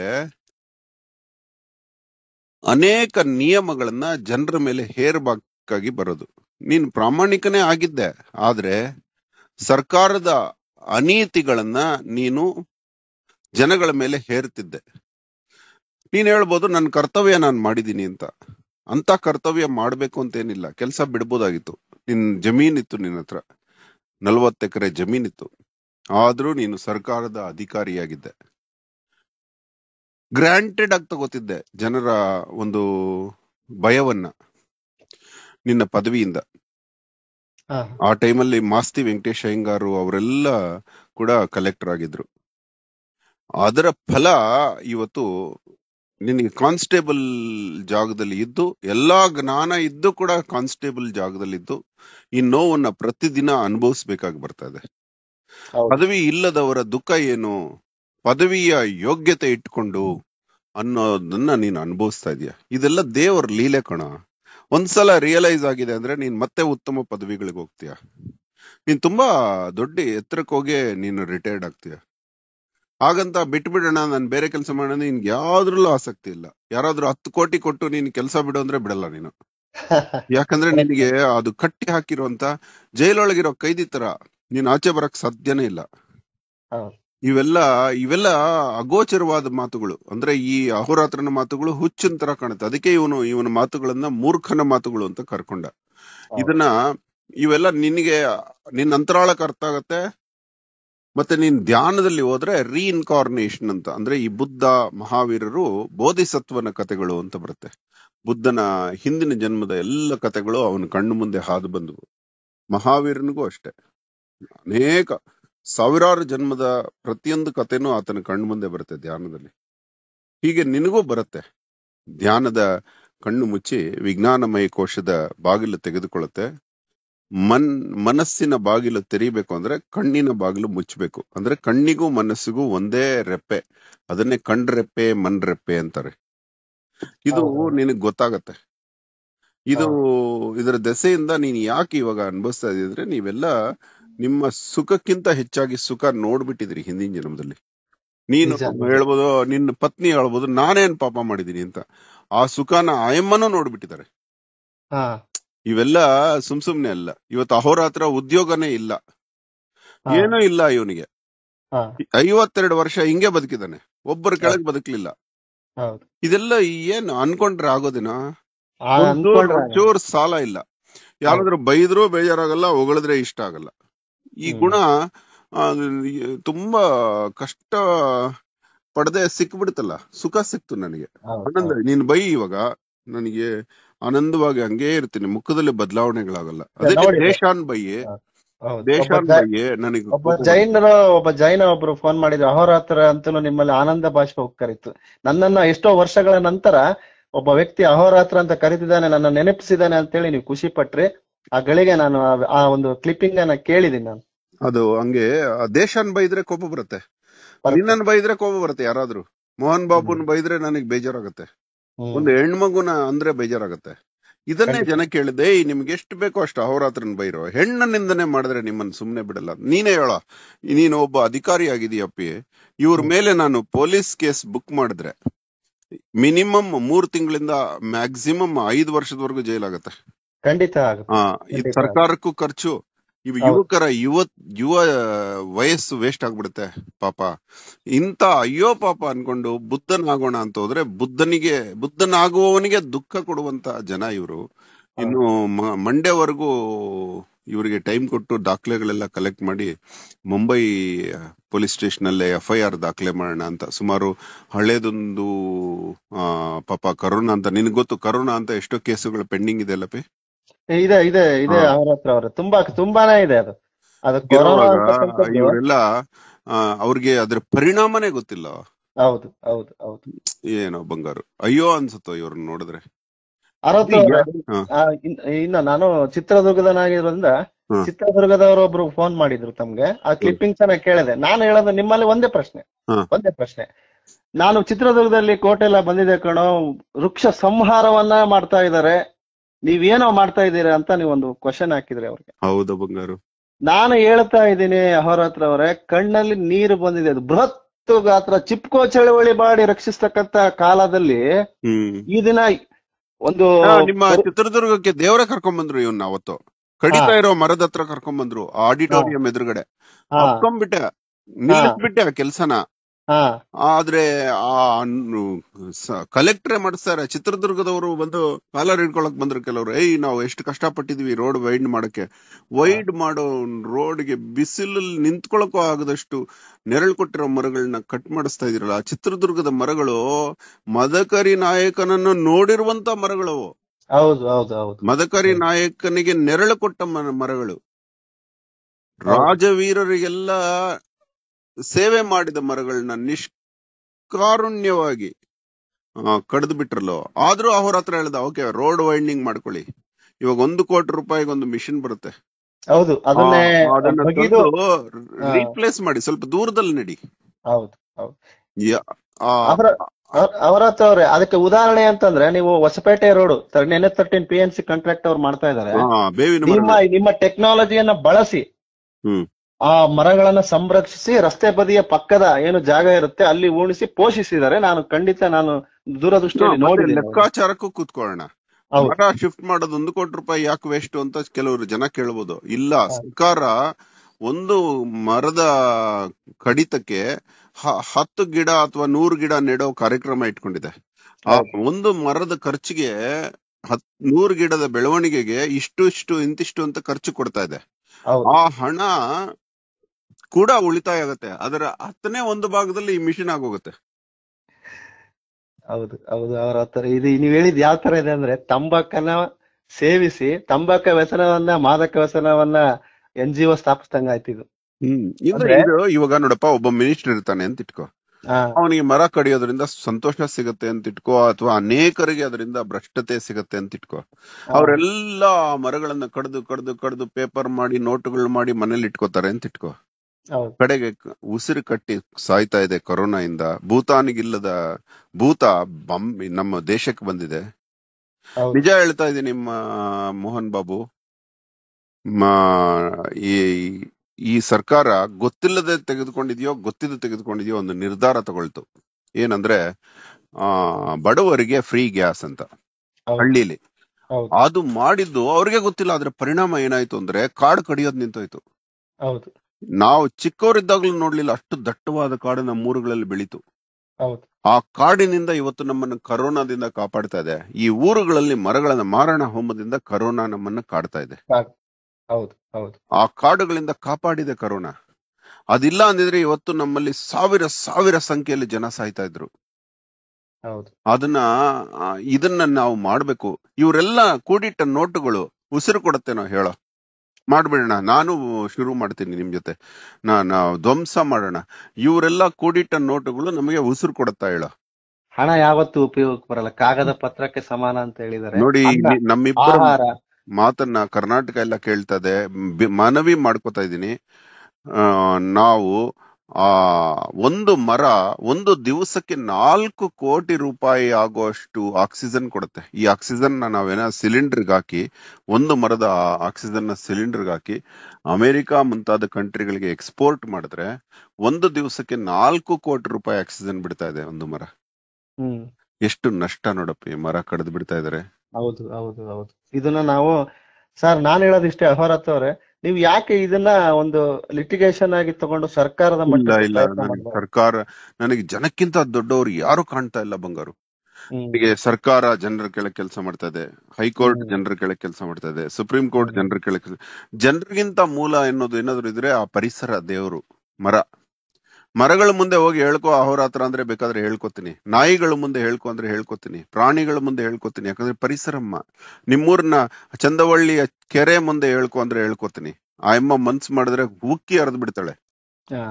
[SPEAKER 2] ಅನೇಕ ನಿಯಮಗಳನ್ನ ಜನರ ಮೇಲೆ ಹೇರಬೇಕಾಗಿ ಬರೋದು ನೀನು ಪ್ರಾಮಾಣಿಕನೇ ಆಗಿದ್ದೆ ಆದ್ರೆ ಸರ್ಕಾರದ ಅನೀತಿಗಳನ್ನ ನೀನು ಜನಗಳ ಮೇಲೆ ಹೇರ್ತಿದ್ದೆ ನೀನ್ ಹೇಳ್ಬೋದು ನನ್ನ ಕರ್ತವ್ಯ ನಾನು ಮಾಡಿದೀನಿ ಅಂತ ಅಂತ ಕರ್ತವ್ಯ ಮಾಡ್ಬೇಕು ಅಂತ ಏನಿಲ್ಲ ಕೆಲಸ ಬಿಡ್ಬೋದಾಗಿತ್ತು ನಿನ್ ಜಮೀನಿತ್ತು ನಿನ್ನ ಹತ್ರ ನಲ್ವತ್ತು ಎಕರೆ ಜಮೀನಿತ್ತು ಆದ್ರೂ ನೀನು ಸರ್ಕಾರದ ಅಧಿಕಾರಿಯಾಗಿದ್ದೆ ಗ್ರಾಂಟೆಡ್ ಆಗಿ ತಗೋತಿದ್ದೆ ಜನರ ಒಂದು ಭಯವನ್ನ ನಿನ್ನ ಪದವಿಯಿಂದ
[SPEAKER 1] ಹಾ.
[SPEAKER 2] ಆ ಟೈಮಲ್ಲಿ ಮಾಸ್ತಿ ವೆಂಕಟೇಶ್ ಅಯ್ಯಂಗಾರು ಅವರೆಲ್ಲ ಕೂಡ ಕಲೆಕ್ಟರ್ ಆಗಿದ್ರು ಅದರ ಫಲ ಇವತ್ತು ನಿನಗೆ ಕಾನ್ಸ್ಟೇಬಲ್ ಜಾಗದಲ್ಲಿ ಇದ್ದು ಎಲ್ಲಾ ಜ್ಞಾನ ಇದ್ದು ಕೂಡ ಕಾನ್ಸ್ಟೇಬಲ್ ಜಾಗದಲ್ಲಿ ಇದ್ದು ಈ ನೋವನ್ನ ಪ್ರತಿದಿನ ಅನುಭವಿಸ್ಬೇಕಾಗಿ ಬರ್ತಾ ಇದೆ
[SPEAKER 1] ಹೌದು.
[SPEAKER 2] ಪದವಿ ಇಲ್ಲದವರ ದುಃಖ ಏನು ಪದವಿಯ ಯೋಗ್ಯತೆ ಇಟ್ಕೊಂಡು ಅನ್ನೋದನ್ನ ನೀನ್ ಅನುಭವಿಸ್ತಾ ಇದೀಯ ಇದೆಲ್ಲ ದೇವರ ಲೀಲೆ ಕಣ ಒಂದ್ಸಲ ರಿಯಲೈಸ್ ಆಗಿದೆ ಅಂದ್ರೆ ನೀನ್ ಮತ್ತೆ ಉತ್ತಮ ಪದವಿಗಳಿಗೆ ಹೋಗ್ತೀಯ ನೀನ್ ತುಂಬಾ ದೊಡ್ಡ ಎತ್ತರಕ್ಕೆ ಹೋಗಿ ನೀನು ರಿಟೈರ್ಡ್ ಆಗ್ತೀಯ ಹಾಗಂತ ಬಿಟ್ಬಿಡೋಣ ನಾನು ಬೇರೆ ಕೆಲಸ ಮಾಡೋಣ ನಿನ್ಗೆ ಯಾವ್ದ್ರಲ್ಲೂ ಆಸಕ್ತಿ ಇಲ್ಲ ಯಾರಾದ್ರೂ ಹತ್ತು ಕೋಟಿ ಕೊಟ್ಟು ನೀನ್ ಕೆಲಸ ಬಿಡು ಅಂದ್ರೆ ಬಿಡಲ್ಲ ನೀನು ಯಾಕಂದ್ರೆ ನಿನಗೆ ಅದು ಕಟ್ಟಿ ಹಾಕಿರುವಂತ ಜೈಲೊಳಗಿರೋ ಕೈದಿ ತರ ನೀನ್ ಆಚೆ ಬರಕ್ ಸಾಧ್ಯನೇ ಇಲ್ಲ
[SPEAKER 1] ಹೌದು.
[SPEAKER 2] ಇವೆಲ್ಲ ಇವೆಲ್ಲ ಅಗೋಚರವಾದ ಮಾತುಗಳು ಅಂದ್ರೆ ಈ ಅಹೋರಾತ್ರನ ಮಾತುಗಳು ಹುಚ್ಚಿನ ತರ ಕಾಣುತ್ತೆ ಅದಕ್ಕೆ ಇವನು ಇವನ ಮಾತುಗಳನ್ನ ಮೂರ್ಖನ ಮಾತುಗಳು ಅಂತ ಕರ್ಕೊಂಡ
[SPEAKER 1] ಹೌದು.
[SPEAKER 2] ಇದನ್ನ ಇವೆಲ್ಲ ನಿನಗೆ ನಿನ್ನ ಅಂತರಾಳಕ್ಕೆ ಅರ್ಥ ಆಗತ್ತೆ ಮತ್ತೆ ನೀನ್ ಧ್ಯಾನದಲ್ಲಿ ಹೋದ್ರೆ ರೀಇನ್ಕಾರ್ನೇಷನ್ ಅಂತ ಅಂದ್ರೆ ಈ ಬುದ್ಧ ಮಹಾವೀರರು ಬೋಧಿಸತ್ವನ ಕಥೆಗಳು ಅಂತ ಬರುತ್ತೆ ಬುದ್ಧನ ಹಿಂದಿನ ಜನ್ಮದ ಎಲ್ಲ ಕಥೆಗಳು ಅವನ ಕಣ್ಣು ಮುಂದೆ ಹಾದು ಬಂದವು ಮಹಾವೀರನಿಗೂ ಅಷ್ಟೇ ಅನೇಕ ಸಾವಿರಾರು ಜನ್ಮದ ಪ್ರತಿಯೊಂದು ಕಥೆನೂ ಆತನ ಕಣ್ಣು ಮುಂದೆ ಬರುತ್ತೆ ಧ್ಯಾನದಲ್ಲಿ ಹೀಗೆ ನಿನಗೂ ಬರುತ್ತೆ ಧ್ಯಾನದ ಕಣ್ಣು ಮುಚ್ಚಿ ವಿಜ್ಞಾನಮಯ ಕೋಶದ ಬಾಗಿಲು ತೆಗೆದುಕೊಳ್ಳುತ್ತೆ ಮನ್ ಮನಸ್ಸಿನ ಬಾಗಿಲು ತೆರೀಬೇಕು ಅಂದ್ರೆ ಕಣ್ಣಿನ ಬಾಗಿಲು ಮುಚ್ಚಬೇಕು ಅಂದ್ರೆ ಕಣ್ಣಿಗೂ ಮನಸ್ಸಿಗೂ ಒಂದೇ ರೆಪ್ಪೆ ಅದನ್ನೇ ಕಣ್ರೆಪ್ಪೆ ಮನ್ರೆಪ್ಪೆ ಅಂತಾರೆ ಇದು
[SPEAKER 1] ಹೌದು.
[SPEAKER 2] ನಿನಗ್ ಗೊತ್ತಾಗತ್ತೆ ಇದು ಇದರ ದೆಸೆಯಿಂದ ನೀನ್ ಯಾಕೆ ಇವಾಗ ಅನುಭವಿಸ್ತಾ ಇದೀಯ ಅಂದ್ರೆ ನೀವೆಲ್ಲ ನಿಮ್ಮ ಸುಖಕ್ಕಿಂತ ಹೆಚ್ಚಾಗಿ ಸುಖ ನೋಡ್ಬಿಟ್ಟಿದ್ರಿ ಹಿಂದಿನ ಜನ್ಮದಲ್ಲಿ ನೀನು
[SPEAKER 1] ನಿಜ, ನಿಜ.
[SPEAKER 2] ಹೇಳ್ಬೋದು ನಿನ್ನ ಪತ್ನಿ ಹೇಳ್ಬೋದು ನಾನೇನ್ ಪಾಪ ಮಾಡಿದೀನಿ ಅಂತ ಆ ಸುಖನ ಆಯಮ್ಮನೂ ನೋಡ್ಬಿಟ್ಟಿದ್ದಾರೆ
[SPEAKER 1] ಹಾ
[SPEAKER 2] ಇವೆಲ್ಲ ಸುಮ್ ಸುಮ್ನೆ ಅಲ್ಲ ಇವತ್ತು ಅಹೋರಾತ್ರ ಉದ್ಯೋಗನೇ ಇಲ್ಲ
[SPEAKER 1] ಹಾ.
[SPEAKER 2] ಏನೂ ಇಲ್ಲ ಇವನಿಗೆ
[SPEAKER 1] ಹಾ
[SPEAKER 2] ಐವತ್ತೆರಡು ವರ್ಷ ಹಿಂಗೆ ಬದುಕಿದಾನೆ ಒಬ್ಬರ ಕೆಳಗ್ ಬದುಕಲಿಲ್ಲ
[SPEAKER 1] ಹೌದು
[SPEAKER 2] ಇದೆಲ್ಲ ಏನ್ ಅನ್ಕೊಂಡ್ರೆ ಆಗೋದಿನ
[SPEAKER 1] ಆ, ಅನ್ಕೊಂಡ್ರೆ ಆಗಲ್ಲ.
[SPEAKER 2] ಚೂರ್ ಸಾಲ ಇಲ್ಲ ಯಾರಾದ್ರೂ ಬೈದ್ರು ಬೇಜಾರಾಗಲ್ಲ ಹೊಗಳಿದ್ರೆ ಇಷ್ಟ ಆಗಲ್ಲ ಈ
[SPEAKER 1] ಹ್ಮ್.
[SPEAKER 2] ಗುಣ ಆ, ತುಂಬಾ ಕಷ್ಟ ಪಡದೆ ಸಿಕ್ಬಿಡ್ತಲ್ಲ ಸುಖ ಸಿಕ್ತು ನನಗೆ
[SPEAKER 1] ಹೌದು,
[SPEAKER 2] ಆನಂದ
[SPEAKER 1] ಹೌದು.
[SPEAKER 2] ನೀನ್ ಬೈ ಇವಾಗ ನನಗೆ ಆನಂದವಾಗಿ ಹಂಗೇ ಇರ್ತೀನಿ ಮುಖದಲ್ಲಿ ಬದಲಾವಣೆಗಳಾಗಲ್ಲ ಅದಕ್ಕೆ
[SPEAKER 1] ನೋಡಿ.
[SPEAKER 2] ದೇಶಾನ್ ಬೈ
[SPEAKER 1] ಹೌದು.
[SPEAKER 2] ದೇಶಾನ್
[SPEAKER 1] ಒಬ್ಬ ಜೈ-
[SPEAKER 2] ಬೈ ನನಗೆ
[SPEAKER 1] ಒಬ್ಬ ಜೈನರು ಒಬ್ಬ ಜೈನ ಒಬ್ರು ಫೋನ್ ಮಾಡಿದ್ರು ಅಹೋರಾತ್ರ ಅಂತಲೂ ನಿಮ್ಮಲ್ಲಿ ಆನಂದ ಭಾಷೆ ಹೋಗಿ ಕರೀತು ನನ್ನನ್ನ ಎಷ್ಟೋ ವರ್ಷಗಳ ನಂತರ ಒಬ್ಬ ವ್ಯಕ್ತಿ ಅಹೋರಾತ್ರ ಅಂತ ಕರೀತಿದ್ದಾನೆ ನನ್ನ ನೆನಪಿಸಿದ್ದಾನೆ ಅಂತೇಳಿ ನೀವು ಖುಷಿ ಪಟ್ರಿ ಆ ಗಳಿಗೆ ನಾನು ಆ- ಆ ಒಂದು ಕ್ಲಿಪ್ಪಿಂಗ್ ಅನ್ನ ಕೇಳಿದೀನಿ ನಾನು
[SPEAKER 2] ಅದು ಹಂಗೆ ಆ ದೇಶಾನ್ ಬೈದ್ರೆ ಕೋಪ ಬರುತ್ತೆ
[SPEAKER 1] ಬರುತ್ತೆ.
[SPEAKER 2] ನಿನ್ನನ್ ಬೈದ್ರೆ ಕೋಪ ಬರುತ್ತೆ ಯಾರಾದ್ರೂ ಮೋಹನ್ ಬಾಬುನ್ ಬೈದ್ರೆ ನನಗೆ ಬೇಜಾರಾಗತ್ತೆ
[SPEAKER 1] ಹ್ಮ್.
[SPEAKER 2] ಒಂದು ಹೆಣ್ಮಗುನ ಅಂದ್ರೆ ಬೇಜಾರಾಗತ್ತೆ ಇದನ್ನೇ
[SPEAKER 1] ಖಂಡಿತ.
[SPEAKER 2] ಜನ ಕೇಳಿದೆ ಏಯ್ ನಿಮ್ಗೆ ಎಷ್ಟು ಬೇಕೋ ಅಷ್ಟು ಅಹೋರಾತ್ರನ್ ಬೈರೋ ಹೆಣ್ಣ ನಿಂದನೆ ಮಾಡಿದ್ರೆ ನಿಮ್ಮನ್ನ ಸುಮ್ನೆ ಬಿಡಲ್ಲ ನೀನೇ ಹೇಳೋ ನೀನು ಒಬ್ಬ ಅಧಿಕಾರಿ ಆಗಿದೀಯಪ್ಪಿ ಇವ್ರ
[SPEAKER 1] ಹ್ಮ್.
[SPEAKER 2] ಮೇಲೆ ನಾನು ಪೊಲೀಸ್ ಕೇಸ್ ಬುಕ್ ಮಾಡಿದ್ರೆ ಮಿನಿಮಮ್ ಮೂರ್ ತಿಂಗಳಿಂದ ಮ್ಯಾಕ್ಸಿಮಮ್ ಐದು ವರ್ಷದವರೆಗೂ ಜೈಲ್ ಆಗತ್ತೆ
[SPEAKER 1] ಖಂಡಿತ ಆಗುತ್ತೆ
[SPEAKER 2] ಆ ಇದು
[SPEAKER 1] ಖಂಡಿತ.
[SPEAKER 2] ಸರ್ಕಾರಕ್ಕೂ ಖರ್ಚು ಇವ್
[SPEAKER 1] ಹೌದು.
[SPEAKER 2] ಯುವಕರ ಯುವ ಯುವ ವಯಸ್ಸು ವೇಸ್ಟ್ ಆಗ್ಬಿಡುತ್ತೆ ಪಾಪ ಇಂತ ಅಯ್ಯೋ ಪಾಪ ಅನ್ಕೊಂಡು ಬುದ್ಧನಾಗೋಣ ಅಂತ ಹೋದ್ರೆ ಬುದ್ಧನಿಗೆ ಬುದ್ಧನಾಗುವವನಿಗೆ ದುಃಖ ಕೊಡುವಂತ ಜನ ಇವರು ಇನ್ನು ಮ- ಮಂಡ್ಯವರೆಗೂ ಇವರಿಗೆ ಟೈಮ್ ಕೊಟ್ಟು ದಾಖಲೆಗಳೆಲ್ಲ ಕಲೆಕ್ಟ್ ಮಾಡಿ ಮುಂಬೈ ಪೊಲೀಸ್ ಸ್ಟೇಷನ್ ಅಲ್ಲೇ ಎಫ್ ಐ ಆರ್ ದಾಖಲೆ ಮಾಡೋಣ ಅಂತ ಸುಮಾರು ಹಳೇದೊಂದು ಆ ಪಾಪ ಕರೋನಾ ಅಂತ ನಿನಗ್ ಗೊತ್ತು ಕರೋನಾ ಅಂತ ಎಷ್ಟೋ ಕೇಸುಗಳು ಪೆಂಡಿಂಗ್ ಇದೆ ಅಲ್ಲಪಿ
[SPEAKER 1] ಇದೆ ಇದೆ ಇದೆ
[SPEAKER 2] ಹಾ.
[SPEAKER 1] ಅಹೋರಾತ್ರ ಅವ್ರೆ ತುಂಬಾ ತುಂಬಾನೇ ಇದೆ ಅದು ಅದು ಕೊರೋನಾ
[SPEAKER 2] ಇರುವಾಗ
[SPEAKER 1] ಅಂತಕ್ಕಂಥದ್ದು
[SPEAKER 2] ಇವರೆಲ್ಲ ಆ, ಅವ್ರಿಗೆ ಅದ್ರ ಪರಿಣಾಮನೇ ಗೊತ್ತಿಲ್ಲ
[SPEAKER 1] ಹೌದು ಹೌದು ಹೌದು
[SPEAKER 2] ಏನೋ ಬಂಗಾರು ಅಯ್ಯೋ ಅನ್ಸುತ್ತೋ ಇವ್ರನ್ನ ನೋಡಿದ್ರೆ
[SPEAKER 1] ಅರವತ್ತು
[SPEAKER 2] ಈಗ- ಹಾ.
[SPEAKER 1] ಆ, ಇನ್- ಇನ್ನ ನಾನು ಚಿತ್ರದುರ್ಗದನಾಗಿರೋದ್ರಿಂದ
[SPEAKER 2] ಹಾ.
[SPEAKER 1] ಚಿತ್ರದುರ್ಗದವರು ಒಬ್ರು ಫೋನ್ ಮಾಡಿದ್ರು ತಮ್ಗೆ ಆ ಕ್ಲಿಪ್ಪಿಂಗ್ಸ್ ಅನ್ನ ಕೇಳಿದೆ ನಾನು ಹೇಳೋದು ನಿಮ್ಮಲ್ಲಿ ಒಂದೇ ಪ್ರಶ್ನೆ
[SPEAKER 2] ಹಾ.
[SPEAKER 1] ಒಂದೇ ಪ್ರಶ್ನೆ ನಾನು ಚಿತ್ರದುರ್ಗದಲ್ಲಿ ಕೋಟೆ ಎಲ್ಲ ಬಂದಿದೆ ಕಣೋ ವೃಕ್ಷ ಸಂಹಾರವನ್ನ ಮಾಡ್ತಾ ಇದ್ದಾರೆ ನೀವೇನೋ ಮಾಡ್ತಾ ಇದ್ದೀರಾ ಅಂತ ನೀವು ಒಂದು ಕ್ವಶನ್ ಹಾಕಿದ್ರಿ ಅವ್ರಿಗೆ
[SPEAKER 2] ಹೌದಾ ಬಂಗಾರು
[SPEAKER 1] ನಾನು ಹೇಳ್ತಾ ಇದ್ದೀನಿ ಅಹೋರಾತ್ರ ಅವರೇ ಕಣ್ಣಲ್ಲಿ ನೀರು ಬಂದಿದೆ ಅದು ಬೃಹತ್ ಗಾತ್ರ ಚಿಪ್ಕೋ ಚಳವಳಿ ಮಾಡಿ ರಕ್ಷಿಸ್ತಕ್ಕಂತ ಕಾಲದಲ್ಲಿ
[SPEAKER 2] ಹ್ಮ್
[SPEAKER 1] ಈ ದಿನ ಒಂದು
[SPEAKER 2] ಆ, ನಿಮ್ಮ ಚಿತ್ರದುರ್ಗಕ್ಕೆ ದೇವರೇ ಕರ್ಕೊಂಡ್ ಬಂದ್ರು ಇವನ್ನ ಅವತ್ತು ಕಡಿತಾ ಇರೋ ಮರದ ಹತ್ರ ಕರ್ಕೊಂಡ್ ಬಂದ್ರು ಆಡಿಟೋರಿಯಂ ಎದುರುಗಡೆ
[SPEAKER 1] ಹಾ
[SPEAKER 2] ಹತ್ಕೊಂಡ್ಬಿಟ್ಟೆ ನಿಲ್ಲಿಸ್ಬಿಟ್ಟೆ ಆ ಕೆಲ್ಸನ
[SPEAKER 1] ಹಾ
[SPEAKER 2] ಆದ್ರೆ ಆ ಕಲೆಕ್ಟ್ರೇ ಮಾಡಿಸ್ತಾರೆ ಚಿತ್ರದುರ್ಗದವರು ಬಂದು ಕಾಲರ್ ಹಿಡ್ಕೊಳಕ್ ಬಂದ್ರು ಕೆಲವರು ಏಯ್ ನಾವು ಎಷ್ಟು ಕಷ್ಟಪಟ್ಟಿದ್ವಿ ರೋಡ್ ವೈಡ್ ಮಾಡಕ್ಕೆ ವೈಡ್ ಮಾಡೋ ರೋಡ್ಗೆ ಬಿಸಿಲಲ್ಲಿ ನಿಂತ್ಕೊಳಕ್ಕೂ ಆಗದಷ್ಟು ನೆರಳು ಕೊಟ್ಟಿರೋ ಮರಗಳನ್ನ ಕಟ್ ಮಾಡಿಸ್ತಾ ಇದಿರಲ್ಲ ಆ ಚಿತ್ರದುರ್ಗದ ಮರಗಳು ಮದಕರಿ ನಾಯಕನನ್ನು ನೋಡಿರುವಂತ ಮರಗಳು ಅವು.
[SPEAKER 1] ಹೌದು ಹೌದು ಹೌದು
[SPEAKER 2] ಮದಕರಿ ನಾಯಕನಿಗೆ ನೆರಳು ಕೊಟ್ಟ ಮ- ಮರಗಳು ರಾಜವೀರರಿಗೆಲ್ಲ ಸೇವೆ ಮಾಡಿದ ಮರಗಳನ್ನ ನಿಷ್ಕಾರುಣ್ಯವಾಗಿ ಕಡ್ದು ಬಿಟ್ರಲ್ಲೋ ಆದ್ರೂ ಅವ್ರ ಹತ್ರ ಹೇಳ್ದ ಓಕೆ ರೋಡ್ ವೈಂಡಿಂಗ್ ಮಾಡ್ಕೊಳ್ಳಿ ಇವಾಗ ಒಂದು ಕೋಟಿ ರೂಪಾಯಿಗೆ ಒಂದು ಮಿಷಿನ್ ಬರುತ್ತೆ
[SPEAKER 1] ಹೌದು ಅದನ್ನೇ
[SPEAKER 2] ಆ, ಅದನ್ನ
[SPEAKER 1] ಬಗೆದು ಹಾ.
[SPEAKER 2] ರೀಪ್ಲೇಸ್ ಮಾಡಿ ಸ್ವಲ್ಪ ದೂರದಲ್ಲಿ ನಡಿ
[SPEAKER 1] ಹೌದು ಹೌದು
[SPEAKER 2] ಯ- ಆ,
[SPEAKER 1] ಅವರ ಅವರ ಹತ್ರ ಅವ್ರೆ ಅದಕ್ಕೆ ಉದಾಹರಣೆ ಅಂತಂದ್ರೆ ನೀವು Hosapete road N S thirteen P N C contract ಅವ್ರು ಮಾಡ್ತಾ ಇದಾರೆ
[SPEAKER 2] ಹಾ, ಬೇವಿನ
[SPEAKER 1] ನಿಮ್ಮ
[SPEAKER 2] ಮರಗಳು
[SPEAKER 1] ನಿಮ್ಮ ಟೆಕ್ನಾಲಜಿಯನ್ನ ಬಳಸಿ
[SPEAKER 2] ಹ್ಮ್
[SPEAKER 1] ಆ ಮರಗಳನ್ನ ಸಂರಕ್ಷಿಸಿ ರಸ್ತೆ ಬದಿಯ ಪಕ್ಕದ ಏನು ಜಾಗ ಇರುತ್ತೆ ಅಲ್ಲಿ ಉಣಿಸಿ ಪೋಷಿಸಿದ್ದಾರೆ ನಾನು ಖಂಡಿತ ನಾನು ದೂರದೃಷ್ಟಿಯಲ್ಲಿ
[SPEAKER 2] ಮತ್ತೆ
[SPEAKER 1] ನೋಡಿದ್ದೀನಿ
[SPEAKER 2] ಲೆಕ್ಕಾಚಾರಕ್ಕೂ ಕೂತ್ಕೊಳ್ಳೋಣ
[SPEAKER 1] ಹೌದು
[SPEAKER 2] ಮರ ಶಿಫ್ಟ್ ಮಾಡೋದು ಒಂದು ಕೋಟಿ ರೂಪಾಯಿ ಯಾಕೆ ವೇಸ್ಟ್ ಅಂತ ಕೆಲವರು ಜನ ಕೇಳ್ಬೋದು ಇಲ್ಲ ಸರ್ಕಾರ ಒಂದು ಮರದ ಕಡಿತಕ್ಕೆ ಹ- ಹತ್ತು ಗಿಡ ಅಥವಾ ನೂರು ಗಿಡ ನೆಡೋ ಕಾರ್ಯಕ್ರಮ ಇಟ್ಕೊಂಡಿದೆ ಆ ಒಂದು ಮರದ ಖರ್ಚಿಗೆ ಹತ್ ನೂರು ಗಿಡದ ಬೆಳವಣಿಗೆಗೆ ಇಷ್ಟು ಇಷ್ಟು ಇಂತಿಷ್ಟು ಅಂತ ಖರ್ಚು ಕೊಡ್ತಾ ಇದೆ
[SPEAKER 1] ಹೌದು
[SPEAKER 2] ಆ ಹಣ ಕೂಡ ಉಳಿತಾಯ ಆಗತ್ತೆ ಅದರ ಹತ್ತನೇ ಒಂದು ಭಾಗದಲ್ಲಿ ಈ ಮಿಷನ್ ಆಗೋಗುತ್ತೆ
[SPEAKER 1] ಹೌದು ಹೌದು ಅವರ ಹತ್ರ ಇದು ನೀವ್ ಹೇಳಿದ್ ಯಾವ ತರ ಇದೆ ಅಂದ್ರೆ ತಂಬಾಕನ್ನ ಸೇವಿಸಿ ತಂಬಾಕ ವ್ಯಸನವನ್ನ ಮಾದಕ ವ್ಯಸನವನ್ನ ಎನ್ ಜಿ ಒ ಸ್ಥಾಪಿಸ್ದಂಗ ಆಯ್ತು ಇದು
[SPEAKER 2] ಹ್ಮ್ ಅಂದ್ರೆ
[SPEAKER 1] ಅಂದ್ರೆ-
[SPEAKER 2] ಇದು ಇವಾಗ ನೋಡಪ್ಪ ಒಬ್ಬ ಮಿನಿಸ್ಟರ್ ಇರ್ತಾನೆ ಅಂತ ಇಟ್ಕೋ
[SPEAKER 1] ಹಾ
[SPEAKER 2] ಅವನಿಗೆ ಮರ ಕಡಿಯೋದ್ರಿಂದ ಸಂತೋಷ ಸಿಗತ್ತೆ ಅಂತ ಇಟ್ಕೋ ಅಥವಾ ಅನೇಕರಿಗೆ ಅದರಿಂದ ಭ್ರಷ್ಟತೆ ಸಿಗತ್ತೆ ಅಂತ ಇಟ್ಕೋ ಅವರೆಲ್ಲ ಮರಗಳನ್ನ ಕಡ್ದು ಕಡ್ದು ಕಡ್ದು ಪೇಪರ್ ಮಾಡಿ ನೋಟುಗಳು ಮಾಡಿ ಮನೇಲಿ ಇಟ್ಕೋತಾರೆ ಅಂತ ಇಟ್ಕೋ
[SPEAKER 1] ಹೌದು
[SPEAKER 2] ಕಡೆಗೆ ಕ- ಉಸಿರು ಕಟ್ಟಿ ಸಾಯ್ತಾ ಇದೆ ಕೊರೋನಾ ಇಂದ ಭೂತಾನಿಗಿಲ್ಲದ ಭೂತ ಬಂ ನಮ್ಮ ದೇಶಕ್ಕೆ ಬಂದಿದೆ
[SPEAKER 1] ಹೌದು
[SPEAKER 2] ನಿಜ ಹೇಳ್ತಾ ಇದ್ದೀನಿ ನಿಮ್ಮ ಮೋಹನ್ ಬಾಬು ಮ- ಈ ಈ ಸರ್ಕಾರ ಗೊತ್ತಿಲ್ಲದೆ ತೆಗೆದುಕೊಂಡಿದ್ಯೋ ಗೊತ್ತಿದ್ದು ತೆಗೆದುಕೊಂಡಿದ್ಯೋ ಒಂದು ನಿರ್ಧಾರ ತಗೊಳ್ತು ಏನಂದ್ರೆ ಆ ಬಡವರಿಗೆ ಫ್ರೀ ಗ್ಯಾಸ್ ಅಂತ
[SPEAKER 1] ಹೌದು
[SPEAKER 2] ಹಳ್ಳಿಲಿ
[SPEAKER 1] ಹೌದು
[SPEAKER 2] ಅದು ಮಾಡಿದ್ದು ಅವ್ರಿಗೆ ಗೊತ್ತಿಲ್ಲ ಅದ್ರ ಪರಿಣಾಮ ಏನಾಯ್ತು ಅಂದ್ರೆ ಕಾಡು ಕಡಿಯೋದ್ ನಿಂತೋಯ್ತು
[SPEAKER 1] ಹೌದು
[SPEAKER 2] ನಾವು ಚಿಕ್ಕವರಿದ್ದಾಗ್ಲೂ ನೋಡ್ಲಿಲ್ಲ ಅಷ್ಟು ದಟ್ಟವಾದ ಕಾಡು ನಮ್ಮ ಊರುಗಳಲ್ಲಿ ಬೆಳೀತು
[SPEAKER 1] ಹೌದು
[SPEAKER 2] ಆ ಕಾಡಿನಿಂದ ಇವತ್ತು ನಮ್ಮನ್ನು ಕರೋನಾದಿಂದ ಕಾಪಾಡ್ತಾ ಇದೆ ಈ ಊರುಗಳಲ್ಲಿ ಮರಗಳನ್ನ ಮಾರಣ ಹೋಮದಿಂದ ಕರೋನಾ ನಮ್ಮನ್ನ ಕಾಡ್ತಾ ಇದೆ
[SPEAKER 1] ಹೌದು ಹೌದು
[SPEAKER 2] ಆ ಕಾಡುಗಳಿಂದ ಕಾಪಾಡಿದೆ ಕರೋನಾ ಅದಿಲ್ಲ ಅಂದಿದ್ರೆ ಇವತ್ತು ನಮ್ಮಲ್ಲಿ ಸಾವಿರ ಸಾವಿರ ಸಂಖ್ಯೆಯಲ್ಲಿ ಜನ ಸಾಯ್ತಾ ಇದ್ರು
[SPEAKER 1] ಹೌದು
[SPEAKER 2] ಅದನ್ನ ಆ, ಇದನ್ನ ನಾವು ಮಾಡ್ಬೇಕು ಇವರೆಲ್ಲ ಕೂಡಿಟ್ಟ ನೋಟುಗಳು ಉಸಿರು ಕೊಡತ್ತೆ ನಾವು ಹೇಳೋ ಮಾಡ್ಬಿಡೋಣ ನಾನು ಶುರು ಮಾಡ್ತೀನಿ ನಿಮ್ ಜೊತೆ ನಾ ನಾವು ಧ್ವಂಸ ಮಾಡೋಣ ಇವರೆಲ್ಲ ಕೂಡಿಟ್ಟ ನೋಟುಗಳು ನಮಗೆ ಉಸಿರು ಕೊಡುತ್ತಾ ಹೇಳೋ
[SPEAKER 1] ಹಣ ಯಾವತ್ತೂ ಉಪಯೋಗಕ್ಕೆ ಬರಲ್ಲ ಕಾಗದ ಪತ್ರಕ್ಕೆ ಸಮಾನ ಅಂತ ಹೇಳಿದ್ದಾರೆ
[SPEAKER 2] ನೋಡಿ
[SPEAKER 1] ಅನ್ನ,
[SPEAKER 2] ನಿ- ನಮ್ಮಿಬ್ಬರ
[SPEAKER 1] ಆಹಾರ
[SPEAKER 2] ಮಾತನ್ನ ಕರ್ನಾಟಕ ಎಲ್ಲ ಕೇಳ್ತದೆ ಬಿ- ಮನವಿ ಮಾಡ್ಕೋತಾ ಇದ್ದೀನಿ ಆ, ನಾವು ಆ ಒಂದು ಮರ ಒಂದು ದಿವಸಕ್ಕೆ ನಾಲ್ಕು ಕೋಟಿ ರೂಪಾಯಿ ಆಗುವಷ್ಟು ಆಕ್ಸಿಜನ್ ಕೊಡುತ್ತೆ ಈ ಆಕ್ಸಿಜನ್ ನಾವೇನ ಸಿಲಿಂಡರ್ಗೆ ಹಾಕಿ ಒಂದು ಮರದ ಆಕ್ಸಿಜನ್ ನ ಸಿಲಿಂಡರ್ಗೆ ಹಾಕಿ ಅಮೆರಿಕ ಮುಂತಾದ ಕಂಟ್ರಿಗಳಿಗೆ ಎಕ್ಸ್ಪೋರ್ಟ್ ಮಾಡಿದ್ರೆ ಒಂದು ದಿವಸಕ್ಕೆ ನಾಲ್ಕು ಕೋಟಿ ರೂಪಾಯಿ ಆಕ್ಸಿಜನ್ ಬಿಡ್ತಾ ಇದೆ ಒಂದು ಮರ
[SPEAKER 1] ಹ್ಮ್
[SPEAKER 2] ಎಷ್ಟು ನಷ್ಟ ನೋಡಪ್ಪ ಈ ಮರ ಕಡ್ದು ಬಿಡ್ತಾ ಇದಾರೆ
[SPEAKER 1] ಹೌದು ಹೌದು ಹೌದು ಇದನ್ನ ನಾವು ಸರ್ ನಾನ್ ಹೇಳೋದಿಷ್ಟೇ ಅಹೋರಾತ್ ಅವ್ರೆ ನೀವು ಯಾಕೆ ಇದನ್ನ ಒಂದು ಲಿಟಿಗೇಷನ್ ಆಗಿ ತಗೊಂಡು ಸರ್ಕಾರದ
[SPEAKER 2] ಇಲ್ಲ
[SPEAKER 1] ಮಟ್ಟಕ್ಕೆ
[SPEAKER 2] ಇಲ್ಲ
[SPEAKER 1] ಪ್ರಯತ್ನ
[SPEAKER 2] ನನಗೆ
[SPEAKER 1] ಮಾಡ್ಬಾರ್ದು?
[SPEAKER 2] ಸರ್ಕಾರ ನನಗೆ ಜನಕ್ಕಿಂತ ದೊಡ್ಡವರು ಯಾರು ಕಾಣ್ತಾ ಇಲ್ಲ ಬಂಗಾರು
[SPEAKER 1] ಹ್ಮ್.
[SPEAKER 2] ನನಗೆ ಸರ್ಕಾರ ಜನರ ಕೆಳಗೆ ಕೆಲಸ ಮಾಡ್ತಾ ಇದೆ ಹೈಕೋರ್ಟ್
[SPEAKER 1] ಹ್ಮ್.
[SPEAKER 2] ಜನರ ಕೆಳಗೆ ಕೆಲಸ ಮಾಡ್ತಾ ಇದೆ ಸುಪ್ರೀಂ ಕೋರ್ಟ್
[SPEAKER 1] ಹ್ಮ್.
[SPEAKER 2] ಜನರ ಕೆಳಗೆ ಕೆಲ್ಸ- ಜನರಿಗಿಂತ ಮೂಲ ಎನ್ನೋದು ಏನಾದ್ರು ಇದ್ರೆ ಆ ಪರಿಸರ ದೇವರು ಮರ ಮರಗಳ ಮುಂದೆ ಹೋಗಿ ಹೇಳ್ಕೊ ಅಹೋರಾತ್ರ ಅಂದ್ರೆ ಬೇಕಾದ್ರೆ ಹೇಳ್ಕೊತೀನಿ ನಾಯಿಗಳ ಮುಂದೆ ಹೇಳ್ಕೊ ಅಂದ್ರೆ ಹೇಳ್ಕೊತೀನಿ ಪ್ರಾಣಿಗಳ ಮುಂದೆ ಹೇಳ್ಕೊತೀನಿ ಯಾಕಂದ್ರೆ ಪರಿಸರಮ್ಮ ನಿಮ್ಮೂರ್ನ ಚಂದವಳ್ಳಿಯ ಕೆರೆ ಮುಂದೆ ಹೇಳ್ಕೊ ಅಂದ್ರೆ ಹೇಳ್ಕೊತೀನಿ ಆ ಅಮ್ಮ ಮನ್ಸ್ ಮಾಡಿದ್ರೆ ಉಕ್ಕಿ ಹರಿದು ಬಿಡ್ತಾಳೆ
[SPEAKER 1] ಹಾ.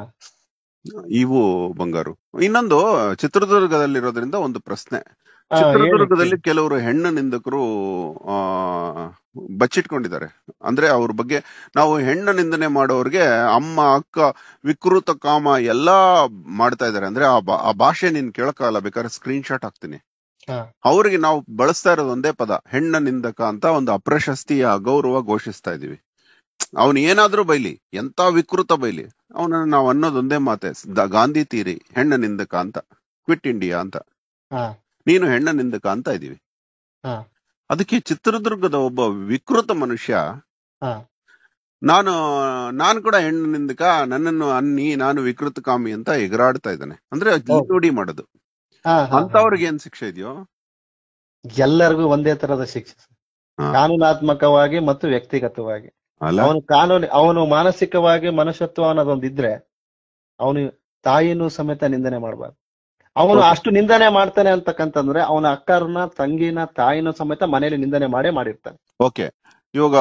[SPEAKER 2] ಇವು ಬಂಗಾರು ಇನ್ನೊಂದು ಚಿತ್ರದುರ್ಗದಲ್ಲಿರೋದ್ರಿಂದ ಒಂದು ಪ್ರಶ್ನೆ
[SPEAKER 1] ಹಾ,
[SPEAKER 2] ಚಿತ್ರದುರ್ಗದಲ್ಲಿ
[SPEAKER 1] ಹೇಳಿ.
[SPEAKER 2] ಕೆಲವರು ಹೆಣ್ಣು ನಿಂದಕರು ಆ ಬಚ್ಚಿಟ್ಕೊಂಡಿದ್ದಾರೆ ಅಂದ್ರೆ ಅವ್ರ ಬಗ್ಗೆ ನಾವು ಹೆಣ್ಣು ನಿಂದನೆ ಮಾಡೋರ್ಗೆ ಅಮ್ಮ ಅಕ್ಕ ವಿಕೃತ ಕಾಮ ಎಲ್ಲಾ ಮಾಡ್ತಾ ಇದಾರೆ ಅಂದ್ರೆ ಆ ಬಾ- ಆ ಭಾಷೆ ನೀನ್ ಕೇಳಕ್ಕಾಗಲ್ಲ ಬೇಕಾದ್ರೆ ಸ್ಕ್ರೀನ್ ಶಾಟ್ ಹಾಕ್ತೀನಿ
[SPEAKER 1] ಹಾ.
[SPEAKER 2] ಅವ್ರಿಗೆ ನಾವು ಬಳಸ್ತಾ ಇರೋದು ಒಂದೇ ಪದ ಹೆಣ್ಣ ನಿಂದಕ ಅಂತ ಒಂದು ಅಪ್ರಶಸ್ತಿಯ ಅಗೌರವ ಘೋಷಿಸ್ತಾ ಇದೀವಿ ಅವನ್ ಏನಾದ್ರೂ ಬೈಲಿ ಎಂತ ವಿಕೃತ ಬೈಲಿ ಅವನನ್ನ ನಾವು ಅನ್ನೋದು ಒಂದೇ ಮಾತೆ ದ- ಗಾಂಧಿ ತೀರಿ ಹೆಣ್ಣ ನಿಂದಕ ಅಂತ ಕ್ವಿಟ್ ಇಂಡಿಯಾ ಅಂತ
[SPEAKER 1] ಹಾ.
[SPEAKER 2] ನೀನು ಹೆಣ್ಣ ನಿಂದಕ ಅಂತ ಇದೀವಿ
[SPEAKER 1] ಹಾ.
[SPEAKER 2] ಅದಕ್ಕೆ ಚಿತ್ರದುರ್ಗದ ಒಬ್ಬ ವಿಕೃತ ಮನುಷ್ಯ
[SPEAKER 1] ಹಾ.
[SPEAKER 2] ನಾನು ನಾನು ಕೂಡ ಹೆಣ್ಣು ನಿಂದಕ ನನ್ನನ್ನು ಅನ್ನಿ ನಾನು ವಿಕೃತ ಕಾಮಿ ಅಂತ ಎಗರಾಡ್ತಾ ಇದ್ದಾನೆ ಅಂದ್ರೆ
[SPEAKER 1] ಹೌದು.
[SPEAKER 2] ಲೂಡಿ ಮಾಡೋದು
[SPEAKER 1] ಹಾ, ಹಾ, ಹಾ.
[SPEAKER 2] ಅಂತವ್ರಿಗೆ ಏನ್ ಶಿಕ್ಷೆ ಇದೆಯೋ
[SPEAKER 1] ಎಲ್ಲರಿಗೂ ಒಂದೇ ತರದ ಶಿಕ್ಷೆ
[SPEAKER 2] ಹಾ.
[SPEAKER 1] ಕಾನೂನಾತ್ಮಕವಾಗಿ ಮತ್ತು ವ್ಯಕ್ತಿಗತವಾಗಿ
[SPEAKER 2] ಅಲ್ಲ
[SPEAKER 1] ಅವನು ಕಾನೂನು ಅವನು ಮಾನಸಿಕವಾಗಿ ಮನುಷ್ಯತ್ವ ಅನ್ನೋದೊಂದಿದ್ರೆ ಅವನು ತಾಯಿನೂ ಸಮೇತ ನಿಂದನೆ ಮಾಡಬಾರ್ದು ಅವನು
[SPEAKER 2] Okay.
[SPEAKER 1] ಅಷ್ಟು ನಿಂದನೆ ಮಾಡ್ತಾನೆ ಅಂತಕ್ಕಂತಂದ್ರೆ ಅವನ ಅಕ್ಕರನ್ನ ತಂಗಿನ ತಾಯಿನೂ ಸಮೇತ ಮನೆಯಲ್ಲಿ ನಿಂದನೆ ಮಾಡೇ ಮಾಡಿರ್ತಾನೆ
[SPEAKER 2] ಓಕೆ ಇವಾಗ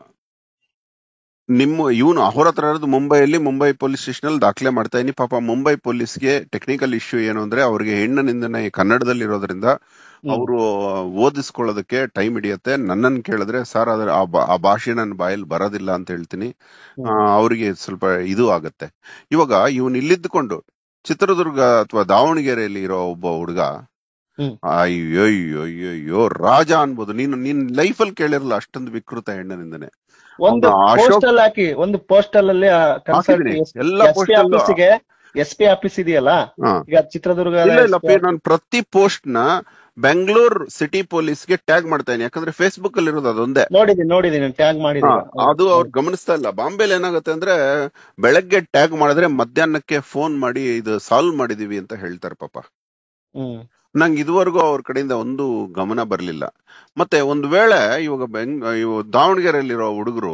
[SPEAKER 2] ನಿಮ್ಮ ಇವನು ಅಹೋರಾತ್ರ ಇರೋದು ಮುಂಬೈಯಲ್ಲಿ ಮುಂಬೈ ಪೊಲೀಸ್ ಸ್ಟೇಷನ್ ಅಲ್ಲಿ ದಾಖಲೆ ಮಾಡ್ತಾ ಇದೀನಿ ಪಾಪ ಮುಂಬೈ ಪೊಲೀಸ್ಗೆ ಟೆಕ್ನಿಕಲ್ ಇಶ್ಯೂ ಏನು ಅಂದ್ರೆ ಅವ್ರಿಗೆ ಹೆಣ್ಣು ನಿಂದನೆ ಕನ್ನಡದಲ್ಲಿ ಇರೋದ್ರಿಂದ
[SPEAKER 1] ಹ್ಮ್.
[SPEAKER 2] ಅವರು ಓದಿಸ್ಕೊಳ್ಳೋದಕ್ಕೆ ಟೈಮ್ ಹಿಡಿಯತ್ತೆ ನನ್ನನ್ನು ಕೇಳಿದ್ರೆ ಸರ್ ಅದ್ರ ಆ ಬಾ- ಆ ಭಾಷೆ ನನ್ನ ಬಾಯಲ್ಲಿ ಬರೋದಿಲ್ಲ ಅಂತ ಹೇಳ್ತೀನಿ
[SPEAKER 1] ಹ್ಮ್.
[SPEAKER 2] ಆ, ಅವ್ರಿಗೆ ಸ್ವಲ್ಪ ಇದು ಆಗತ್ತೆ ಇವಾಗ ಇವನ್ ಇಲ್ಲಿದ್ದುಕೊಂಡು ಚಿತ್ರದುರ್ಗ ಅಥವಾ ದಾವಣಗೆರೆಯಲ್ಲಿ ಇರೋ ಒಬ್ಬ ಹುಡುಗ
[SPEAKER 1] ಹ್ಮ್.
[SPEAKER 2] ಅಯ್ಯೋ ಅಯ್ಯೋ ಅಯ್ಯೋ ಅಯ್ಯೋ ರಾಜ ಅನ್ಬೋದು ನೀನು ನಿನ್ ಲೈಫಲ್ಲಿ ಕೇಳಿರಲ್ಲ ಅಷ್ಟೊಂದು ವಿಕೃತ ಹೆಣ್ಣನಿಂದನೆ
[SPEAKER 1] ಒಂದು
[SPEAKER 2] ಅವ್ನು ಅಶೋಕ್-
[SPEAKER 1] ಪೋಸ್ಟಲ್ ಹಾಕಿ ಒಂದು ಪೋಸ್ಟಲ್ ಅಲ್ಲಿ ಕನ್ಸಲ್ಟ್
[SPEAKER 2] ಹಾಕಿದೀನಿ. ಎಲ್ಲ
[SPEAKER 1] ಎಸ್ ಪಿ
[SPEAKER 2] ಪೋಸ್ಟಲ್
[SPEAKER 1] ಆಫೀಸಿಗೆ ಎಸ್ ಪಿ ಆಫೀಸ್ ಇದೆಯಲ್ಲ
[SPEAKER 2] ಹಾ.
[SPEAKER 1] ಈಗ ಚಿತ್ರದುರ್ಗ
[SPEAKER 2] ಇಲ್ಲ ಇಲ್ಲ ಪಿ ನಾನು ಪ್ರತಿ ಪೋಸ್ಟ್ ನ ಬೆಂಗಳೂರು ಸಿಟಿ ಪೊಲೀಸ್ಗೆ ಟ್ಯಾಗ್ ಮಾಡ್ತಾ ಇದೀನಿ ಯಾಕಂದ್ರೆ ಫೇಸ್ಬುಕ್ ಅಲ್ಲಿ ಇರೋದು ಅದೊಂದೇ
[SPEAKER 1] ನೋಡಿದೀನಿ ನೋಡಿದೀನಿ ಟ್ಯಾಗ್
[SPEAKER 2] ಹಾ,
[SPEAKER 1] ಮಾಡಿದೀನಿ
[SPEAKER 2] ಅದು ಅವ್ರು ಗಮನಿಸ್ತಾ ಇಲ್ಲ ಬಾಂಬೆಲಿ ಏನಾಗುತ್ತೆ ಅಂದ್ರೆ ಬೆಳಗ್ಗೆ ಟ್ಯಾಗ್ ಮಾಡಿದ್ರೆ ಮಧ್ಯಾಹ್ನಕ್ಕೆ ಫೋನ್ ಮಾಡಿ ಇದು ಸಾಲ್ವ್ ಮಾಡಿದೀವಿ ಅಂತ ಹೇಳ್ತಾರೆ ಪಾಪ
[SPEAKER 1] ಹ್ಮ್
[SPEAKER 2] ನಂಗೆ ಇದುವರೆಗೂ ಅವ್ರ ಕಡೆಯಿಂದ ಒಂದು ಗಮನ ಬರ್ಲಿಲ್ಲ ಮತ್ತೆ ಒಂದ್ ವೇಳೆ ಇವಾಗ ಬೆಂಗ್ ಇವು ದಾವಣಗೆರೆಯಲ್ಲಿರೋ ಹುಡುಗರು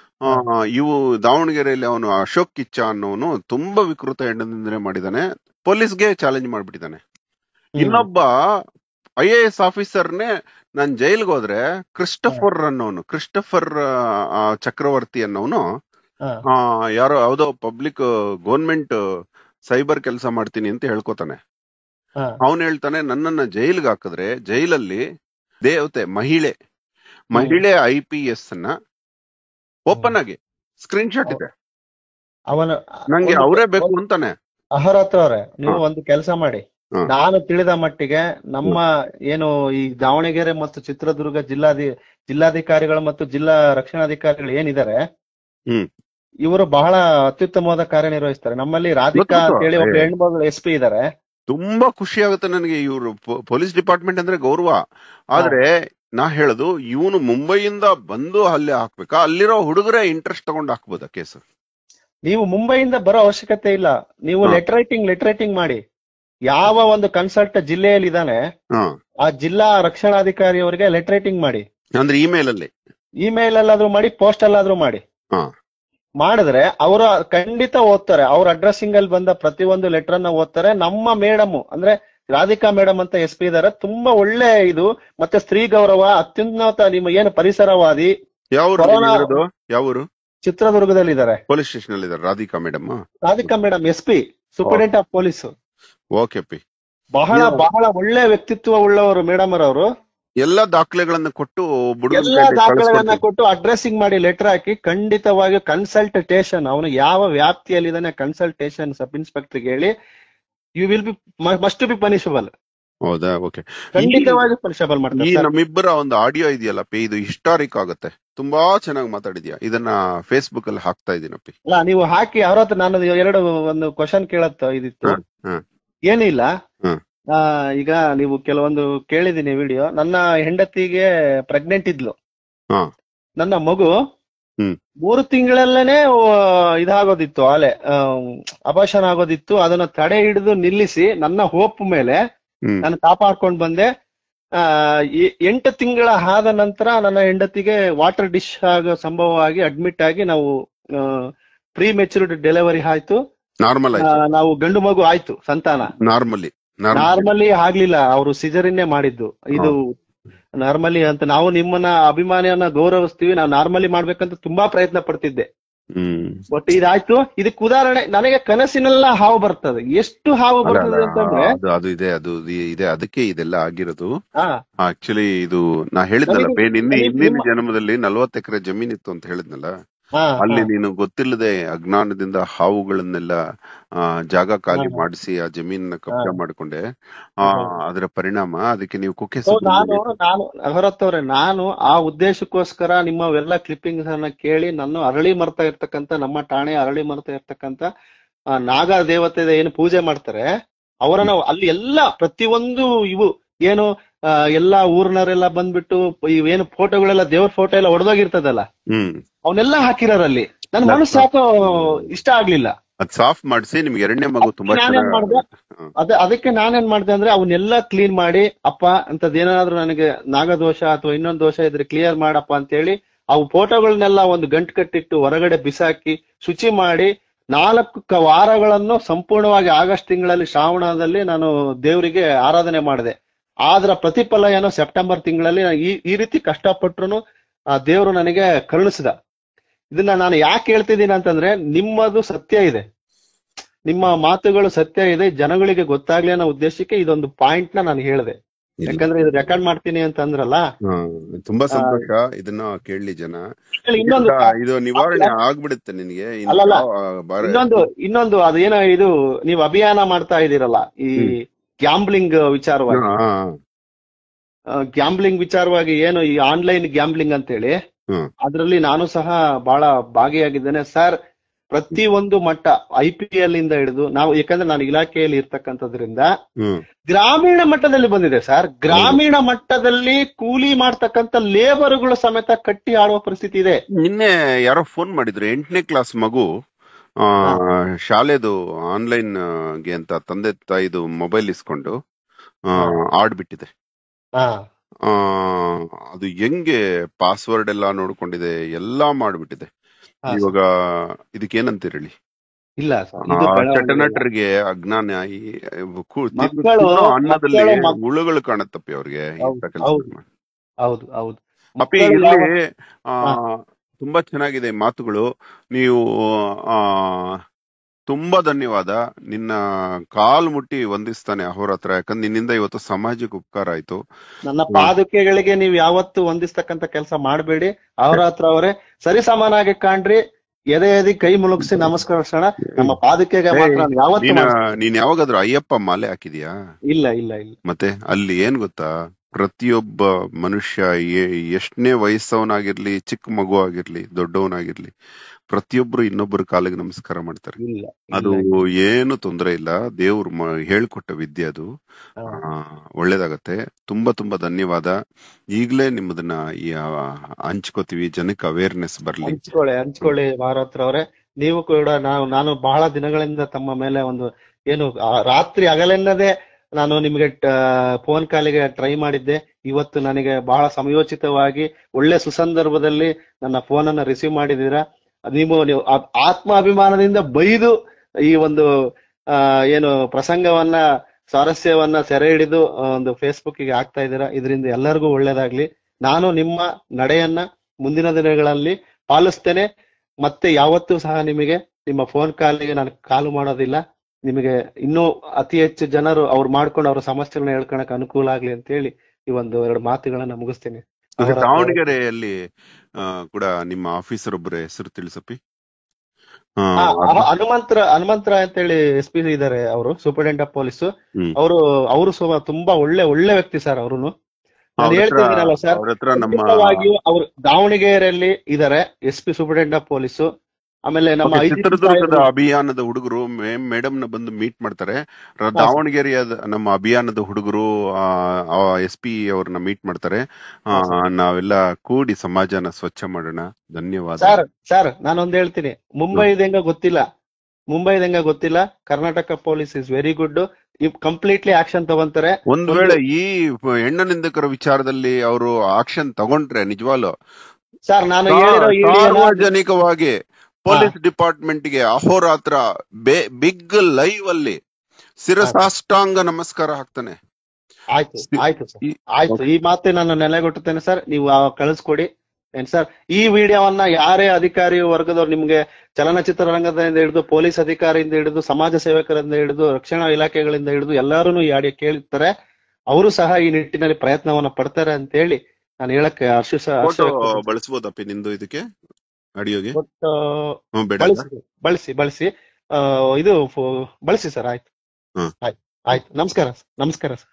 [SPEAKER 2] ಇವು ದಾವಣಗೆರೆಯಲ್ಲಿ ಅವನು ಅಶೋಕ್ ಕಿಚ್ಚ ಅನ್ನೋನು ತುಂಬಾ ವಿಕೃತ ಹೆಣ್ಣನಿಂದನೆ ಮಾಡಿದಾನೆ ಪೊಲೀಸ್ಗೆ ಚಾಲೆಂಜ್ ಮಾಡ್ಬಿಟ್ಟಿದ್ದಾನೆ
[SPEAKER 1] ಹ್ಮ್.
[SPEAKER 2] ಇನ್ನೊಬ್ಬ ಐ ಎ ಎಸ್ ಆಫೀಸರ್ನೇ ನಾನ್ ಜೈಲ್ಗೆ ಹೋದ್ರೆ ಕ್ರಿಸ್ಟಫರ್ ಅನ್ನೋನು ಕ್ರಿಸ್ಟಫರ್ ಆ, ಚಕ್ರವರ್ತಿ ಅನ್ನೋನು
[SPEAKER 1] ಹಾ.
[SPEAKER 2] ಆ, ಯಾರೋ ಯಾವ್ದೋ ಪಬ್ಲಿಕ್ ಗೌರ್ಮೆಂಟ್ ಸೈಬರ್ ಕೆಲಸ ಮಾಡ್ತೀನಿ ಅಂತ ಹೇಳ್ಕೊತಾನೆ
[SPEAKER 1] ಹಾ.
[SPEAKER 2] ಅವನು ಹೇಳ್ತಾನೆ ನನ್ನನ್ನ ಜೈಲ್ಗೆ ಹಾಕಿದ್ರೆ ಜೈಲಲ್ಲಿ ದೇವತೆ ಮಹಿಳೆ ಮಹಿಳೆ ಐ ಪಿ ಎಸ್ ನ ಓಪನ್ ಆಗಿ ಸ್ಕ್ರೀನ್ ಶಾಟ್ ಇದೆ
[SPEAKER 1] ಅವನ
[SPEAKER 2] ನಂಗೆ
[SPEAKER 1] ಒಂದು-
[SPEAKER 2] ಅವರೇ ಬೇಕು
[SPEAKER 1] ಒಂದು-
[SPEAKER 2] ಅಂತಾನೆ
[SPEAKER 1] ಅಹರತ್ರ ಅವ್ರೆ ನೀವು
[SPEAKER 2] ಹಾ.
[SPEAKER 1] ಒಂದು ಕೆಲಸ ಮಾಡಿ
[SPEAKER 2] ಹಾ.
[SPEAKER 1] ನಾನು ತಿಳಿದ ಮಟ್ಟಿಗೆ ನಮ್ಮ ಏನು ಈ ದಾವಣಗೆರೆ ಮತ್ತು ಚಿತ್ರದುರ್ಗ ಜಿಲ್ಲಾಧಿ ಜಿಲ್ಲಾಧಿಕಾರಿಗಳು ಮತ್ತು ಜಿಲ್ಲಾ ರಕ್ಷಣಾಧಿಕಾರಿಗಳು ಏನಿದ್ದಾರೆ
[SPEAKER 2] ಹ್ಮ್.
[SPEAKER 1] ಇವರು ಬಹಳ ಅತ್ಯುತ್ತಮವಾದ ಕಾರ್ಯನಿರ್ವಹಿಸ್ತಾರೆ ನಮ್ಮಲ್ಲಿ ರಾಧಿಕಾ
[SPEAKER 2] ಗೊತ್ತು,
[SPEAKER 1] ಅಂತ ಹೇಳಿ ಒಬ್ಬ
[SPEAKER 2] ಏ.
[SPEAKER 1] ಹೆಣ್ಮಗಳು ಎಸ್ ಪಿ ಇದಾರೆ
[SPEAKER 2] ತುಂಬಾ ಖುಷಿ ಆಗುತ್ತೆ ನನಗೆ ಇವರು ಪೊಲೀಸ್ ಡಿಪಾರ್ಟ್ಮೆಂಟ್ ಅಂದ್ರೆ ಗೌರವ ಆದ್ರೆ ನಾ ಹೇಳುದು ಇವನು ಮುಂಬೈಯಿಂದ ಬಂದು ಹಲ್ಲೆ ಹಾಕ್ಬೇಕಾ ಅಲ್ಲಿರೋ ಹುಡುಗರೇ ಇಂಟ್ರೆಸ್ಟ್ ತಗೊಂಡು ಹಾಕ್ಬೋದಾ ಕೇಸ್
[SPEAKER 1] ನೀವು ಮುಂಬೈಯಿಂದ ಬರೋ ಅವಶ್ಯಕತೆ ಇಲ್ಲ ನೀವು
[SPEAKER 2] ಹಾ.
[SPEAKER 1] ಲೆಟರ್ ರೈಟಿಂಗ್ ಲೆಟರ್ ರೈಟಿಂಗ್ ಮಾಡಿ ಯಾವ ಒಂದು ಕನ್ಸಲ್ಟ್ ಜಿಲ್ಲೆಯಲ್ಲಿ ಇದಾನೆ
[SPEAKER 2] ಹಾ
[SPEAKER 1] ಆ ಜಿಲ್ಲಾ ರಕ್ಷಣಾಧಿಕಾರಿ ಅವರಿಗೆ ಲೆಟರ್ ರೈಟಿಂಗ್ ಮಾಡಿ
[SPEAKER 2] ಅಂದ್ರೆ ಇಮೇಲ್ ಅಲ್ಲಿ
[SPEAKER 1] ಇಮೇಲ್ ಅಲ್ಲಾದ್ರೂ ಮಾಡಿ ಪೋಸ್ಟ್ ಅಲ್ಲಾದ್ರೂ ಮಾಡಿ
[SPEAKER 2] ಹಾ.
[SPEAKER 1] ಮಾಡಿದ್ರೆ ಅವರು ಖಂಡಿತ ಓದ್ತಾರೆ ಅವ್ರ ಅಡ್ರೆಸ್ಸಿಂಗ್ ಅಲ್ಲಿ ಬಂದ ಪ್ರತಿಯೊಂದು ಲೆಟರ್ ಅನ್ನ ಓದ್ತಾರೆ ನಮ್ಮ ಮೇಡಮ್ ಅಂದ್ರೆ ರಾಧಿಕಾ ಮೇಡಮ್ ಅಂತ ಎಸ್ ಪಿ ಇದಾರೆ ತುಂಬಾ ಒಳ್ಳೆ ಇದು ಮತ್ತೆ ಸ್ತ್ರೀ ಗೌರವ ಅತ್ಯುನ್ನತ ನಿಮ್ಮ ಏನು ಪರಿಸರವಾದಿ
[SPEAKER 2] ಯಾವ
[SPEAKER 1] ಕೊರೋನಾ-
[SPEAKER 2] ಊರು ಯಾವ ಊರು
[SPEAKER 1] ಚಿತ್ರದುರ್ಗದಲ್ಲಿ ಇದಾರೆ
[SPEAKER 2] ಪೊಲೀಸ್ ಸ್ಟೇಷನ್ ಅಲ್ಲಿ ಇದ್ದಾರೆ Radhika madam
[SPEAKER 1] Radhika madam S P superintendent of police
[SPEAKER 2] okay P
[SPEAKER 1] ಬಹಳ
[SPEAKER 2] ನೀವು-
[SPEAKER 1] ಬಹಳ ಒಳ್ಳೆ ವ್ಯಕ್ತಿತ್ವ ಉಳ್ಳವರು ಮೇಡಮ್ ಅವರು
[SPEAKER 2] ಎಲ್ಲಾ ದಾಖಲೆಗಳನ್ನ ಕೊಟ್ಟು ಹುಡುಗನ
[SPEAKER 1] ಎಲ್ಲಾ
[SPEAKER 2] ಕೈಲಿ
[SPEAKER 1] ದಾಖಲೆಗಳನ್ನ
[SPEAKER 2] ಕಳಿಸ್ಕೊಡ್ತೀನಿ.
[SPEAKER 1] ಕೊಟ್ಟು ಅಡ್ರೆಸ್ಸಿಂಗ್ ಮಾಡಿ ಲೆಟರ್ ಹಾಕಿ ಖಂಡಿತವಾಗಿ ಕನ್ಸಲ್ಟೇಷನ್ ಅವನು ಯಾವ ವ್ಯಾಪ್ತಿಯಲ್ಲಿದ್ದಾನೆ ಕನ್ಸಲ್ಟೇಷನ್ ಸಬ್ ಇನ್ಸ್ಪೆಕ್ಟರ್ಗೆ ಹೇಳಿ you will be must be punishable
[SPEAKER 2] ಹೌದಾ ಓಕೆ
[SPEAKER 1] ಖಂಡಿತವಾಗಿ ಪನಿಷಬಲ್
[SPEAKER 2] ಈ
[SPEAKER 1] ಮಾಡ್ತಾರೆ sir.
[SPEAKER 2] ನಮ್ಮಿಬ್ಬರ ಒಂದು ಆಡಿಯೋ ಇದೆಯಲ್ಲ ಪಿ ಇದು ಹಿಸ್ಟಾರಿಕ್ ಆಗುತ್ತೆ ತುಂಬಾ ಚೆನ್ನಾಗಿ ಮಾತಾಡಿದ್ಯಾ ಇದನ್ನ ಫೇಸ್ಬುಕ್ ಅಲ್ಲಿ ಹಾಕ್ತಾ ಇದೀನಪ್ಪಿ
[SPEAKER 1] ಅಲ್ಲ ನೀವು ಹಾಕಿ ಅವ್ರ ಹತ್ರ ನಾನು ಎರಡು ಒಂದು ಕ್ವಶನ್ ಕೇಳತ್ತ ಇದಿತ್ತು
[SPEAKER 2] ಹ, ಹ.
[SPEAKER 1] ಏನಿಲ್ಲ
[SPEAKER 2] ಹ.
[SPEAKER 1] ಆ, ಈಗ ನೀವು ಕೆಲವೊಂದು ಕೇಳಿದೀನಿ ವಿಡಿಯೋ ನನ್ನ ಹೆಂಡತಿಗೆ ಪ್ರೆಗ್ನೆಂಟ್ ಇದ್ಲು
[SPEAKER 2] ಹ.
[SPEAKER 1] ನನ್ನ ಮಗು
[SPEAKER 2] ಹ್ಮ್.
[SPEAKER 1] ಮೂರು ತಿಂಗಳಲ್ಲೇನೆ ಇದಾಗೋದಿತ್ತು ಆಲೆ ಅಪಾಷನ್ ಆಗೋದಿತ್ತು ಅದನ್ನ ತಡೆ ಹಿಡಿದು ನಿಲ್ಲಿಸಿ ನನ್ನ ಹೋಪ್ ಮೇಲೆ
[SPEAKER 2] ಹ್ಮ್
[SPEAKER 1] ನಾನು ಕಾಪಾಡ್ಕೊಂಡ್ ಬಂದೆ ಆ ಎ- ಎಂಟು ತಿಂಗಳ ಆದ ನಂತರ ನನ್ನ ಹೆಂಡತಿಗೆ ವಾಟರ್ ಡಿಶ್ ಆಗೋ ಸಂಭವವಾಗಿ ಅಡ್ಮಿಟ್ ಆಗಿ ನಾವು ಪ್ರೀ ಮೆಚೂರ್ಡ್ ಡೆಲಿವರಿ ಆಯ್ತು
[SPEAKER 2] ನಾರ್ಮಲ್
[SPEAKER 1] ಆ,
[SPEAKER 2] ಆಯ್ತು
[SPEAKER 1] ನಾವು ಗಂಡು ಮಗು ಆಯ್ತು ಸಂತಾನ
[SPEAKER 2] ನಾರ್ಮಲಿ
[SPEAKER 1] ನಾರ್ಮಲಿ ಆಗ್ಲಿಲ್ಲ ಅವರು ಸಿಜರಿನ್ನೇ ಮಾಡಿದ್ದು ಇದು ನಾರ್ಮಲಿ ಅಂತ ನಾವು ನಿಮ್ಮನ್ನ ಅಭಿಮಾನಿಯನ್ನ ಗೌರವಿಸ್ತೀವಿ ನಾವು ನಾರ್ಮಲಿ ಮಾಡ್ಬೇಕಂತ ತುಂಬಾ ಪ್ರಯತ್ನ ಪಡ್ತಿದ್ದೆ
[SPEAKER 2] ಹ್ಮ್
[SPEAKER 1] ಬಟ್ ಇದಾಯ್ತು ಇದಕ್ಕೆ ಉದಾಹರಣೆ ನನಗೆ ಕನಸಿನೆಲ್ಲ ಹಾವು ಬರ್ತದೆ ಎಷ್ಟು ಹಾವು
[SPEAKER 2] ಅಲ್ಲ, ಅಲ್ಲ,
[SPEAKER 1] ಬರ್ತದೆ ಅಂತಂದ್ರೆ
[SPEAKER 2] ಅದು ಅದು ಇದೆ ಅದು ಇ- ಇದೆ ಅದಕ್ಕೆ ಇದೆಲ್ಲ ಆಗಿರೋದು
[SPEAKER 1] ಹಾ
[SPEAKER 2] ಆಕ್ಚುಲಿ ಇದು ನಾ ಹೇಳಿದ್ನಲ್ಲ
[SPEAKER 1] ನನಗೆ-
[SPEAKER 2] ಬೇ ನಿನ್ನೆ
[SPEAKER 1] ನನಗೆ
[SPEAKER 2] ಹಿಂದಿನ
[SPEAKER 1] ನಿಮ್ಮ-
[SPEAKER 2] ಜನ್ಮದಲ್ಲಿ ನಲ್ವತ್ತು ಎಕರೆ ಜಮೀನಿತ್ತು ಅಂತ ಹೇಳಿದ್ನಲ್ಲ
[SPEAKER 1] ಹಾ
[SPEAKER 2] ಅಲ್ಲಿ
[SPEAKER 1] ಹಾ.
[SPEAKER 2] ನೀನು ಗೊತ್ತಿಲ್ಲದೆ ಅಜ್ಞಾನದಿಂದ ಹಾವುಗಳನ್ನೆಲ್ಲ ಆ, ಜಾಗ ಖಾಲಿ
[SPEAKER 1] ಹಾ.
[SPEAKER 2] ಮಾಡಿಸಿ ಆ ಜಮೀನನ್ನ ಕಬ್ಜಾ
[SPEAKER 1] ಹಾ.
[SPEAKER 2] ಮಾಡ್ಕೊಂಡೆ ಆ
[SPEAKER 1] ಹಾ.
[SPEAKER 2] ಅದರ ಪರಿಣಾಮ ಅದಕ್ಕೆ ನೀವು ಕುಕ್ಕೆ
[SPEAKER 1] So, ನಾನು
[SPEAKER 2] ಸುಬ್ರಹ್ಮಣ್ಯ
[SPEAKER 1] ನಾನು ಅಹರತ್ತವ್ರೆ ನಾನು ಆ ಉದ್ದೇಶಕ್ಕೋಸ್ಕರ ನಿಮ್ಮವೆಲ್ಲ ಕ್ಲಿಪ್ಪಿಂಗ್ಸ್ ಅನ್ನ ಕೇಳಿ ನಾನು ಅರಳಿ ಮರ್ತಾ ಇರ್ತಕ್ಕಂತ ನಮ್ಮ ಠಾಣೆ ಅರಳಿ ಮರ್ತಾ ಇರ್ತಕ್ಕಂತ ಆ, ನಾಗ ದೇವತೆ ಏನು ಪೂಜೆ ಮಾಡ್ತಾರೆ ಅವರನ್ನ ಅಲ್ಲಿ ಎಲ್ಲ ಪ್ರತಿಯೊಂದು ಇವು ಏನು ಆ, ಎಲ್ಲಾ ಊರ್ನವರೆಲ್ಲ ಬಂದ್ಬಿಟ್ಟು ಇವೇನು ಫೋಟೋಗಳೆಲ್ಲ ದೇವ್ರ ಫೋಟೋ ಎಲ್ಲ ಒಡೆದೋಗಿರ್ತದಲ್ಲ
[SPEAKER 2] ಹ್ಮ್
[SPEAKER 1] ಅವನ್ನೆಲ್ಲ ಹಾಕಿರೋರಲ್ಲಿ ನನ್
[SPEAKER 2] ಇಲ್ಲ,
[SPEAKER 1] ಮನಸ್ಸು ಯಾಕೋ ಇಷ್ಟ ಆಗ್ಲಿಲ್ಲ
[SPEAKER 2] ಅದ್ ಸಾಫ್ ಮಾಡಿಸಿ ನಿಮ್ಗೆ ಎರಡನೇ ಮಗು ತುಂಬಾ
[SPEAKER 1] ನಾನೇನ್
[SPEAKER 2] ಚೆನ್ನಾಗಿ
[SPEAKER 1] ಮಾಡ್ದೆ? ಅದ ಅದಕ್ಕೆ ನಾನೇನ್ ಮಾಡ್ದೆ ಅಂದ್ರೆ ಅವನ್ನೆಲ್ಲ ಕ್ಲೀನ್ ಮಾಡಿ ಅಪ್ಪ ಅಂತದೇನಾದ್ರೂ ನನಗೆ ನಾಗದೋಷ ಅಥವಾ ಇನ್ನೊಂದ್ ದೋಷ ಇದ್ರೆ ಕ್ಲಿಯರ್ ಮಾಡಪ್ಪ ಅಂತ ಹೇಳಿ ಅವು ಫೋಟೋಗಳನ್ನೆಲ್ಲ ಒಂದು ಗಂಟು ಕಟ್ಟಿಟ್ಟು ಹೊರಗಡೆ ಬಿಸಾಕಿ ಶುಚಿ ಮಾಡಿ ನಾಲ್ಕು ಕ- ವಾರಗಳನ್ನು ಸಂಪೂರ್ಣವಾಗಿ ಆಗಸ್ಟ್ ತಿಂಗಳಲ್ಲಿ ಶ್ರಾವಣದಲ್ಲಿ ನಾನು ದೇವರಿಗೆ ಆರಾಧನೆ ಮಾಡಿದೆ ಆದ್ರ ಪ್ರತಿಫಲ ಏನೋ ಸೆಪ್ಟೆಂಬರ್ ತಿಂಗಳಲ್ಲಿ ನಾನು ಈ ಈ ರೀತಿ ಕಷ್ಟಪಟ್ರು ಆ ದೇವರು ನನಗೆ ಕರುಣಿಸಿದ ಇದನ್ನ ನಾನು ಯಾಕೆ ಹೇಳ್ತಿದ್ದೀನಿ ಅಂತಂದ್ರೆ ನಿಮ್ಮದು ಸತ್ಯ ಇದೆ ನಿಮ್ಮ ಮಾತುಗಳು ಸತ್ಯ ಇದೆ ಜನಗಳಿಗೆ ಗೊತ್ತಾಗ್ಲಿ ಅನ್ನೋ ಉದ್ದೇಶಕ್ಕೆ ಇದೊಂದು ಪಾಯಿಂಟ್ ನ ನಾನು ಹೇಳಿದೆ
[SPEAKER 2] ಇಲ್ಲ.
[SPEAKER 1] ಯಾಕಂದ್ರೆ ಇದು ರೆಕಾರ್ಡ್ ಮಾಡ್ತೀನಿ ಅಂತ ಅಂದ್ರಲ್ಲ
[SPEAKER 2] ಹಾ, ತುಂಬಾ ಸಂತೋಷ ಇದನ್ನ ಕೇಳಲಿ ಜನ
[SPEAKER 1] ಹೇಳಿ, ಇನ್ನೊಂದು
[SPEAKER 2] ಈಗ ಇದು ನಿವಾರಣೆ ಆಗ್ಬಿಡುತ್ತೆ ನಿನಗೆ ಇನ್ನು
[SPEAKER 1] ಅಲ್ಲಲ್ಲ.
[SPEAKER 2] ಯಾವ- ಬಾರ-
[SPEAKER 1] ಇನ್ನೊಂದು ಇನ್ನೊಂದು ಅದೇನೋ ಇದು ನೀವು ಅಭಿಯಾನ ಮಾಡ್ತಾ ಇದೀರಲ್ಲ ಈ ಗ್ಯಾಂಬ್ಲಿಂಗ್ ವಿಚಾರವಾಗಿ
[SPEAKER 2] ಹಾ,
[SPEAKER 1] ಗ್ಯಾಂಬ್ಲಿಂಗ್ ವಿಚಾರವಾಗಿ ಏನು ಈ ಆನ್ಲೈನ್ ಗ್ಯಾಂಬ್ಲಿಂಗ್ ಅಂತೇಳಿ
[SPEAKER 2] ಹ್ಮ್.
[SPEAKER 1] ಅದರಲ್ಲಿ ನಾನು ಸಹ ಬಹಳ ಭಾಗಿಯಾಗಿದ್ದೇನೆ ಸರ್ ಪ್ರತಿ ಒಂದು ಮಟ್ಟ ಐ ಪಿ ಎಲ್ ಇಂದ ಹಿಡಿದು ನಾವು ಯಾಕಂದ್ರೆ ನಾನು ಇಲಾಖೆಯಲ್ಲಿ ಇರ್ತಕ್ಕಂಥದ್ರಿಂದ
[SPEAKER 2] ಹ್ಮ್
[SPEAKER 1] ಗ್ರಾಮೀಣ ಮಟ್ಟದಲ್ಲಿ ಬಂದಿದೆ ಸರ್ ಗ್ರಾಮೀಣ ಮಟ್ಟದಲ್ಲಿ ಕೂಲಿ ಮಾಡ್ತಕ್ಕಂಥ ಲೇಬರ್ಗಳು ಸಮೇತ ಕಟ್ಟಿ ಆಡುವ ಪರಿಸ್ಥಿತಿ ಇದೆ
[SPEAKER 2] ನಿನ್ನೆ ಯಾರೋ ಫೋನ್ ಮಾಡಿದ್ರು ಎಂಟನೇ ಕ್ಲಾಸ್ ಮಗು ಆ ಶಾಲೆದು ಆನ್ಲೈನ್ ಗೆ ಅಂತ ತಂದೆ ತಾಯಿದು ಮೊಬೈಲ್ ಇಸ್ಕೊಂಡು ಆ, ಆಡ್ಬಿಟ್ಟಿದೆ
[SPEAKER 1] ಹಾ
[SPEAKER 2] ಆ, ಅದು ಹೆಂಗೆ ಪಾಸ್ವರ್ಡ್ ಎಲ್ಲ ನೋಡ್ಕೊಂಡಿದೆ ಎಲ್ಲಾ ಮಾಡ್ಬಿಟ್ಟಿದೆ
[SPEAKER 1] ಹಾ, ಸರ್.
[SPEAKER 2] ಇವಾಗ ಇದಕ್ಕೇನಂತೀರ ಹೇಳಿ
[SPEAKER 1] ಇಲ್ಲ ಸರ್
[SPEAKER 2] ಆ
[SPEAKER 1] ಇದು ಬೆಳವಣಿಗೆ ಅಲ್ಲ.
[SPEAKER 2] ಚಟನಟರಿಗೆ ಅಜ್ಞಾನ ಈ ಕು- ತಿನ್ನು-
[SPEAKER 1] ಮಕ್ಕಳು-
[SPEAKER 2] ತಿನ್ನೋ ಅನ್ನದಲ್ಲಿ
[SPEAKER 1] ಮಕ್ಕಳು ಮಕ್-
[SPEAKER 2] ಹುಳುಗಳು ಕಾಣತ್ತಪ್ಪಿ ಅವ್ರಿಗೆ
[SPEAKER 1] ಹೌದು,
[SPEAKER 2] ಇಂಥ ಕೆಲಸ
[SPEAKER 1] ಹೌದು. ಹೌದು ಹೌದು
[SPEAKER 2] ಅಪ್ಪಿ
[SPEAKER 1] ಮಕ್ಕಳು
[SPEAKER 2] ಇಲ್ಲಿ
[SPEAKER 1] ಯಾವ-
[SPEAKER 2] ಆ
[SPEAKER 1] ಹಾ.
[SPEAKER 2] ತುಂಬಾ ಚೆನ್ನಾಗಿದೆ ಮಾತುಗಳು ನೀವು ಆ ತುಂಬಾ ಧನ್ಯವಾದ ನಿನ್ನ ಕಾಲ್ ಮುಟ್ಟಿ ವಂದಿಸ್ತಾನೆ ಅಹೋರಾತ್ರ ಯಾಕಂದ್ರೆ ನಿನ್ನಿಂದ ಇವತ್ತು ಸಮಾಜಕ್ಕೆ ಉಪಕಾರ ಆಯ್ತು
[SPEAKER 1] ನನ್ನ ಪಾದುಕೆಗಳಿಗೆ ನೀವು ಯಾವತ್ತು ಹೊಂದಿಸ್ತಕ್ಕಂತ ಕೆಲಸ ಮಾಡಬೇಡಿ ಅವರ ಹತ್ರ ಅವರೇ ಸರಿ ಸಮಾನಾಗಿ ಕಾಣ್ರಿ ಎದೆ ಎದಿ ಕೈ ಮುಳುಗಿಸಿ ನಮಸ್ಕರಿಸೋಣ ನಮ್ಮ ಪಾದುಕೆಗೆ ಮಾತ್ರ ನಾನು ಯಾವತ್ತು
[SPEAKER 2] ನೀನ್
[SPEAKER 1] ಮಾಡಿಸ್ತೀನಿ.
[SPEAKER 2] ನೀನ್ ಯಾವಾಗಾದ್ರೂ ಅಯ್ಯಪ್ಪ ಮಾಲೆ ಹಾಕಿದ್ಯಾ
[SPEAKER 1] ಇಲ್ಲ ಇಲ್ಲ ಇಲ್ಲ
[SPEAKER 2] ಮತ್ತೆ ಅಲ್ಲಿ ಏನ್ ಗೊತ್ತಾ ಪ್ರತಿಯೊಬ್ಬ ಮನುಷ್ಯ ಎ- ಎಷ್ಟನೇ ವಯಸ್ಸವನಾಗಿರ್ಲಿ ಚಿಕ್ಕ ಮಗು ಆಗಿರ್ಲಿ ದೊಡ್ಡವನಾಗಿರ್ಲಿ ಪ್ರತಿಯೊಬ್ರು ಇನ್ನೊಬ್ಬರ ಕಾಲಿಗೆ ನಮಸ್ಕಾರ ಮಾಡ್ತಾರೆ
[SPEAKER 1] ಇಲ್ಲ
[SPEAKER 2] ಅದು
[SPEAKER 1] ಇಲ್ಲ.
[SPEAKER 2] ಏನು ತೊಂದರೆ ಇಲ್ಲ ದೇವ್ರು ಮ- ಹೇಳ್ಕೊಟ್ಟ ವಿದ್ಯೆ ಅದು
[SPEAKER 1] ಹಾ.
[SPEAKER 2] ಆ, ಒಳ್ಳೇದಾಗತ್ತೆ ತುಂಬಾ ತುಂಬಾ ಧನ್ಯವಾದ ಈಗ್ಲೇ ನಿಮ್ಮದನ್ನ ಈ ಆ, ಹಂಚ್ಕೋತೀವಿ ಜನಕ್ಕೆ ಅವೇರ್ನೆಸ್ ಬರ್ಲಿ
[SPEAKER 1] ಹಂಚ್ಕೊಳ್ಳಿ ಹಂಚ್ಕೊಳ್ಳಿ ಭಾರತ್ರ ಅವರೇ ನೀವು ಕೂಡ ನಾವು ನಾನು ಬಹಳ ದಿನಗಳಿಂದ ತಮ್ಮ ಮೇಲೆ ಒಂದು ಏನು ಆ ರಾತ್ರಿ ಹಗಲೆನ್ನದೇ ನಾನು ನಿಮಗೆ ಫೋನ್ ಕಾಲಿಗೆ ಟ್ರೈ ಮಾಡಿದ್ದೆ ಇವತ್ತು ನನಗೆ ಬಹಳ ಸಮಯೋಚಿತವಾಗಿ ಒಳ್ಳೆ ಸುಸಂದರ್ಭದಲ್ಲಿ ನನ್ನ ಫೋನ್ ಅನ್ನ ರಿಸೀವ್ ಮಾಡಿದೀರಾ ನೀವು ನೀವು ಆ- ಆತ್ಮಾಭಿಮಾನದಿಂದ ಬೈದು ಈ ಒಂದು ಆ ಏನು ಪ್ರಸಂಗವನ್ನ ಸ್ವಾರಸ್ಯವನ್ನ ಸೆರೆ ಹಿಡಿದು ಆ, ಒಂದು ಫೇಸ್ಬುಕ್ ಗೆ ಹಾಕ್ತಾ ಇದ್ದೀರಾ ಇದರಿಂದ ಎಲ್ಲರಿಗೂ ಒಳ್ಳೇದಾಗ್ಲಿ ನಾನು ನಿಮ್ಮ ನಡೆಯನ್ನ ಮುಂದಿನ ದಿನಗಳಲ್ಲಿ ಪಾಲಿಸ್ತೇನೆ ಮತ್ತೆ ಯಾವತ್ತೂ ಸಹ ನಿಮಗೆ ನಿಮ್ಮ ಫೋನ್ ಕಾಲಿಗೆ ನಾನು ಕಾಲು ಮಾಡೋದಿಲ್ಲ ನಿಮಗೆ ಇನ್ನೂ ಅತಿ ಹೆಚ್ಚು ಜನರು ಅವ್ರು ಮಾಡ್ಕೊಂಡು ಅವ್ರ ಸಮಸ್ಯೆಗಳನ್ನ ಹೇಳ್ಕೊಳಕ್ ಅನುಕೂಲ ಆಗ್ಲಿ ಅಂತ ಹೇಳಿ ಈ ಒಂದು ಎರಡು ಮಾತುಗಳನ್ನ ಮುಗಿಸ್ತೀನಿ
[SPEAKER 2] ಈಗ
[SPEAKER 1] ಅವರ-
[SPEAKER 2] ದಾವಣಗೆರೆಯಲ್ಲಿ ಆ, ಕೂಡ ನಿಮ್ಮ ಆಫೀಸರ್ ಒಬ್ಬರ ಹೆಸರು ತಿಳಿಸಪ್ಪಿ ಆ,
[SPEAKER 1] ಆ, ಅಹ- ಹನುಮಂತರ ಹನುಮಂತರ ಅಂತ ಹೇಳಿ ಎಸ್ ಪಿ ಇದಾರೆ ಅವರು ಸೂಪರಿಂಟೆಂಡೆಂಟ್ ಆಫ್ ಪೊಲೀಸ್
[SPEAKER 2] ಹ್ಮ್.
[SPEAKER 1] ಅವರು ಅವರು ಸುಮ ತುಂಬಾ ಒಳ್ಳೆ ಒಳ್ಳೆ ವ್ಯಕ್ತಿ ಸರ್ ಅವರುನು ನಾನು
[SPEAKER 2] ಅವ್ರ ಹತ್ರ-
[SPEAKER 1] ಹೇಳ್ತಿದ್ದೀನಲ್ಲ ಸರ್
[SPEAKER 2] ಅವ್ರ ಹತ್ರ ನಮ್ಮ
[SPEAKER 1] ಖಂಡಿತವಾಗಿಯೂ ಅವರು ದಾವಣಗೆರೆಯಲ್ಲಿ ಇದಾರೆ S P superintendent of police ಆಮೇಲೆ ನಮ್ಮ
[SPEAKER 2] ಓಕೆ,
[SPEAKER 1] IGP
[SPEAKER 2] ಚಿತ್ರದುರ್ಗದ
[SPEAKER 1] ಸಾಹೇಬ್ರು-
[SPEAKER 2] ಅಭಿಯಾನದ ಹುಡುಗರು ಮೇಡಮ್ ನ ಬಂದು ಮೀಟ್ ಮಾಡ್ತಾರೆ ರ- ದಾವಣಗೆರೆಯ ನಮ್ಮ ಅಭಿಯಾನದ ಹುಡುಗರು ಎಸ್ ಪಿ ಅವ್ರನ್ನ ಮೀಟ್ ಮಾಡ್ತಾರೆ ಆ,
[SPEAKER 1] ಹಾ,
[SPEAKER 2] ನಾವೆಲ್ಲ ಕೂಡಿ ಸಮಾಜನ ಸ್ವಚ್ಛ ಮಾಡೋಣ ಧನ್ಯವಾದ
[SPEAKER 1] ಸರ್ ಸರ್ ನಾನೊಂದ್ ಹೇಳ್ತೀನಿ ಮುಂಬೈದ ಹೆಂಗ ಗೊತ್ತಿಲ್ಲ ಮುಂಬೈದ ಹೆಂಗ ಗೊತ್ತಿಲ್ಲ Karnataka police is very good completely action ತಗೊಂತಾರೆ
[SPEAKER 2] ಒಂದ್ ವೇಳೆ ಈ ಹೆಣ್ಣ ನಿಂದಕರ ವಿಚಾರದಲ್ಲಿ ಅವರು ಆಕ್ಷನ್ ತಗೊಂಡ್ರೆ ನಿಜವಾಗ್ಲು
[SPEAKER 1] ಸರ್ ನಾನು ಹೇಳಿರೋ ಈ ವಿಡಿಯೋನ-
[SPEAKER 2] ಸಾರ್ವಜನಿಕವಾಗಿ ಪೊಲೀಸ್ ಡಿಪಾರ್ಟ್ಮೆಂಟ್ ಗೆ ಅಹೋರಾತ್ರ ಬಿಗ್ ಲೈವ್ ಅಲ್ಲಿ ಶಿರಸಾಷ್ಟಾಂಗ ನಮಸ್ಕಾರ ಹಾಕ್ತಾನೆ
[SPEAKER 1] ಆಯ್ತು ಆಯ್ತು ಸರ್
[SPEAKER 2] ಈ-
[SPEAKER 1] ಆಯ್ತು ಈ ಮಾತೆ ನಾನು ನೆಲೆಗೊಟ್ಟುತ್ತೇನೆ ಸರ್ ನೀವು ಆ ಕಳಿಸ್ಕೊಡಿ ಏನ್ ಸರ್ ಈ ವಿಡಿಯೋವನ್ನ ಯಾರೇ ಅಧಿಕಾರಿ ವರ್ಗದವ್ರು ನಿಮ್ಗೆ ಚಲನಚಿತ್ರ ರಂಗದಿಂದ ಹಿಡಿದು ಪೊಲೀಸ್ ಅಧಿಕಾರಿಯಿಂದ ಹಿಡಿದು ಸಮಾಜ ಸೇವಕರಿಂದ ಹಿಡಿದು ರಕ್ಷಣಾ ಇಲಾಖೆಗಳಿಂದ ಹಿಡಿದು ಎಲ್ಲರೂ ಈ ಆಡಿಯೋ ಕೇಳಿರ್ತಾರೆ ಅವರು ಸಹ ಈ ನಿಟ್ಟಿನಲ್ಲಿ ಪ್ರಯತ್ನವನ್ನ ಪಡ್ತಾರೆ ಅಂತ ಹೇಳಿ ನಾನು ಹೇಳಕ್ಕೆ ಹರ್ಷ
[SPEAKER 2] ಫೋಟೋ ಬಳಸಬಹುದಪ್ಪಿ ನಿಂದು ಇದಕ್ಕೆ ಆಡಿಯೋಗೆ ಹ್ಮ್ ಬೇಡ ಅಲ್ಲ?
[SPEAKER 1] ಬಳಸಿ ಬಳಸಿ ಬಳಸಿ ಆ, ಇದು ಫೋ- ಬಳಸಿ ಸರ್ ಆಯ್ತು
[SPEAKER 2] ಹ್ಮ್.
[SPEAKER 1] ಆಯ್ತು ಆಯ್ತು ನಮಸ್ಕಾರ ನಮಸ್ಕಾರ ಸರ್